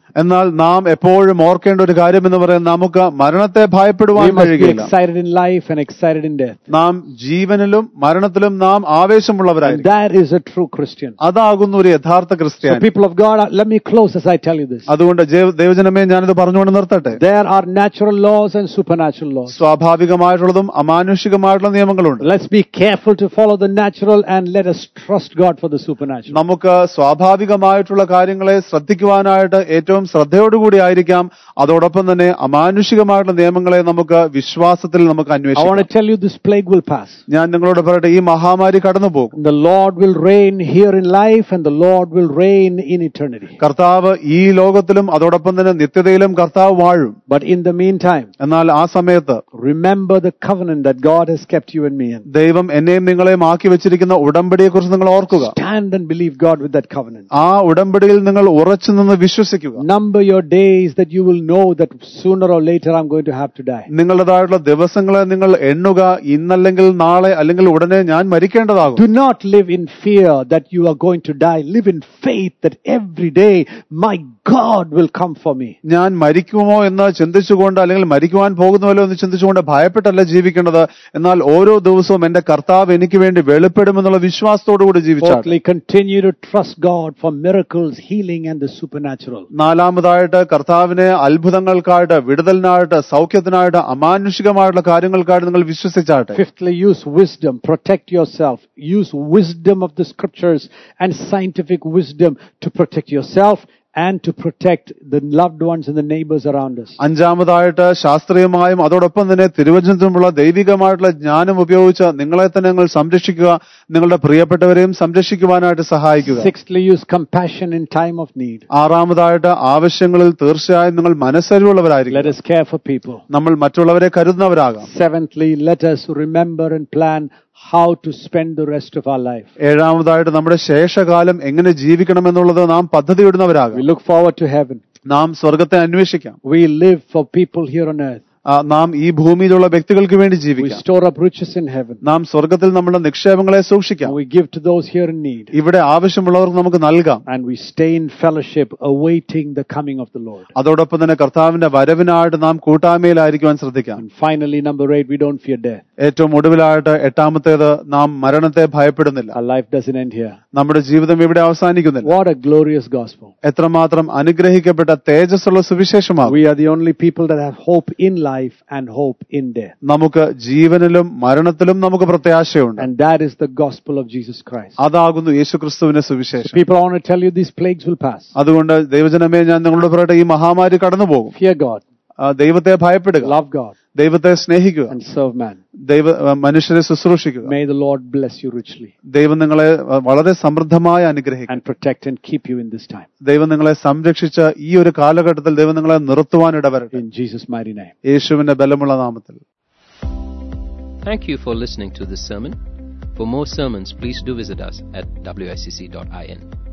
എന്നാൽ നാം എപ്പോഴും ഓർക്കേണ്ട ഒരു കാര്യം എന്ന് പറയുന്നത് നമുക്ക് മരണത്തെ ഭയപ്പെടുവാൻ We must be കഴിയുകയില്ല excited in life and excited in death. നാം ജീവനിലും മരണത്തിലും നാം And ആവേശമുള്ളവരായിരിക്കും that is a true Christian. അതാകുന്നു ഒരു യഥാർത്ഥ So ക്രിസ്ത്യാനി people of God, uh, let me close as I tell you this. അതുകൊണ്ട് ജൈവ- ദൈവജനമേ ഞാനിത് പറഞ്ഞുകൊണ്ട് നിർത്തട്ടെ There are natural laws and supernatural laws. സ്വാഭാവികമായിട്ടുള്ളതും അമാനുഷികമായിട്ടുള്ള നിയമങ്ങളുണ്ട് Let's be careful to follow the natural and let us trust God for the supernatural. നമുക്ക് സ്വാഭാവികമായിട്ടുള്ള കാര്യങ്ങളെ ശ്രദ്ധിക്കുവാനായിട്ട് ഏറ്റവും ശ്രദ്ധയോടുകൂടി ആയിരിക്കാം അതോടൊപ്പം തന്നെ അമാനുഷികമായിട്ടുള്ള നിയമങ്ങളെ നമുക്ക് വിശ്വാസത്തിൽ നമുക്ക് I want അന്വേഷിക്കാം to tell you this plague will pass. ഞാൻ നിങ്ങളോട് പറയട്ടെ ഈ മഹാമാരി കടന്നു പോകും The Lord will reign here in life and the Lord will reign in eternity. കർത്താവ് ഈ ലോകത്തിലും അതോടൊപ്പം തന്നെ നിത്യതയിലും കർത്താവ് വാഴും But in the meantime, എന്നാൽ ആ സമയത്ത് remember the covenant that God has kept you and me in. ദൈവം എന്നെയും നിങ്ങളെയും ആക്കി വെച്ചിരിക്കുന്ന ഉടമ്പടിയെ കുറിച്ച് നിങ്ങൾ ഓർക്കുക Stand and believe God with that covenant. ആ ഉടമ്പടിയിൽ നിങ്ങൾ ഉറച്ചു നിന്ന് വിശ്വസിക്കുക Number your days that you will know that sooner or later I'm going to have to die. നിങ്ങളുടേതായിട്ടുള്ള ദിവസങ്ങളെ നിങ്ങൾ എണ്ണുക ഇന്നല്ലെങ്കിൽ നാളെ അല്ലെങ്കിൽ ഉടനെ ഞാൻ മരിക്കേണ്ടതാകും Do not live in fear that you are going to die. Live in faith that every day my God will come for me. ഞാൻ മരിക്കുമോ എന്ന് ചിന്തിച്ചുകൊണ്ട് അല്ലെങ്കിൽ മരിക്കുവാൻ പോകുന്നുവല്ലോ എന്ന് ചിന്തിച്ചുകൊണ്ട് ഭയപ്പെട്ടല്ല ജീവിക്കേണ്ടത് എന്നാൽ ഓരോ ദിവസവും എന്റെ കർത്താവ് എനിക്ക് വേണ്ടി വെളിപ്പെടുമെന്നുള്ള വിശ്വാസത്തോടുകൂടി ജീവിച്ചാൽ Fourthly, continue to trust God for miracles, healing, and the supernatural. നാലാമതായിട്ട് കർത്താവിനെ അത്ഭുതങ്ങൾക്കായിട്ട് വിടുതലിനായിട്ട് സൗഖ്യത്തിനായിട്ട് അമാനുഷികമായിട്ടുള്ള കാര്യങ്ങൾക്കായിട്ട് നിങ്ങൾ വിശ്വസിച്ചാട്ടെ Fifthly, use wisdom. Protect yourself. Use wisdom of the scriptures and scientific wisdom to protect yourself and to protect the loved ones and the neighbors around us. അഞ്ചാമതായിട്ട് ശാസ്ത്രീയമായും അതോടൊപ്പം തന്നെ തിരുവചനത്തിനുമുള്ള ദൈവികമായിട്ടുള്ള ജ്ഞാനം ഉപയോഗിച്ച് നിങ്ങളെ തന്നെ നിങ്ങൾ സംരക്ഷിക്കുക നിങ്ങളുടെ പ്രിയപ്പെട്ടവരെയും സംരക്ഷിക്കുവാനായിട്ട് സഹായിക്കുക Sixthly, use compassion in time of need. ആറാമതായിട്ട് ആവശ്യങ്ങളിൽ തീർച്ചയായും നിങ്ങൾ മനസ്സരിവുള്ളവരായിരിക്കും Let us care for people. നമ്മൾ മറ്റുള്ളവരെ കരുതുന്നവരാകാം Seventhly, let us remember and plan how to spend the rest of our life. ഏഴാമതായിട്ട് നമ്മുടെ ശേഷകാലം എങ്ങനെ ജീവിക്കണമെന്നുള്ളത് നാം പദ്ധതിയിടുന്നവരാകാം We look forward to heaven. നാം സ്വർഗത്തെ അന്വേഷിക്കാം We live for people here on earth. ആ, നാം ഈ ഭൂമിയിലുള്ള വ്യക്തികൾക്ക് വേണ്ടി We ജീവിക്കാം store up riches in heaven. നാം സ്വർഗത്തിൽ നമ്മുടെ നിക്ഷേപങ്ങളെ സൂക്ഷിക്കാം And we give to those here in need. ഇവിടെ ആവശ്യമുള്ളവർക്ക് നമുക്ക് നൽകാം And we stay in fellowship awaiting the coming of the Lord. അതോടൊപ്പം തന്നെ കർത്താവിന്റെ വരവിനായിട്ട് നാം കൂട്ടായ്മയിലായിരിക്കുവാൻ ശ്രദ്ധിക്കാം And finally, number eight, we don't fear death. ഏറ്റവും ഒടുവിലായിട്ട് എട്ടാമത്തേത് നാം മരണത്തെ ഭയപ്പെടുന്നില്ല Our life doesn't end here. നമ്മുടെ ജീവിതം ഇവിടെ അവസാനിക്കുന്നില്ല What a glorious gospel. എത്രമാത്രം അനുഗ്രഹിക്കപ്പെട്ട തേജസ്സുള്ള സുവിശേഷമാകും We are the only people that have hope in life and hope in death. നമുക്ക് ജീവനിലും മരണത്തിലും നമുക്ക് പ്രത്യാശയുണ്ട് And that is the gospel of Jesus Christ. അതാകുന്നു യേശുക്രിസ്തുവിന്റെ സുവിശേഷം People, I want to tell you these plagues will pass. അതുകൊണ്ട് ദൈവജനമേ ഞാൻ നിങ്ങളോട് പറയട്ടെ ഈ മഹാമാരി കടന്നു പോകും Fear God, ആ, ദൈവത്തെ ഭയപ്പെടുക love God, ദൈവത്തെ സ്നേഹിക്കുക and serve man. ദൈവ ആ, മനുഷ്യരെ ശുശ്രൂഷിക്കുക May the Lord bless you richly ദൈവം നിങ്ങളെ ആ, വളരെ സമൃദ്ധമായി അനുഗ്രഹിക്കും and protect and keep you in this time. ദൈവം നിങ്ങളെ സംരക്ഷിച്ച ഈ ഒരു കാലഘട്ടത്തിൽ ദൈവം നിങ്ങളെ നിർത്തുവാൻ ഇടവരട്ടെ In Jesus' mighty name. യേശുവിന്റെ ബലമുള്ള നാമത്തിൽ Thank you for listening to this sermon. For more sermons, please do visit us at wicc.in.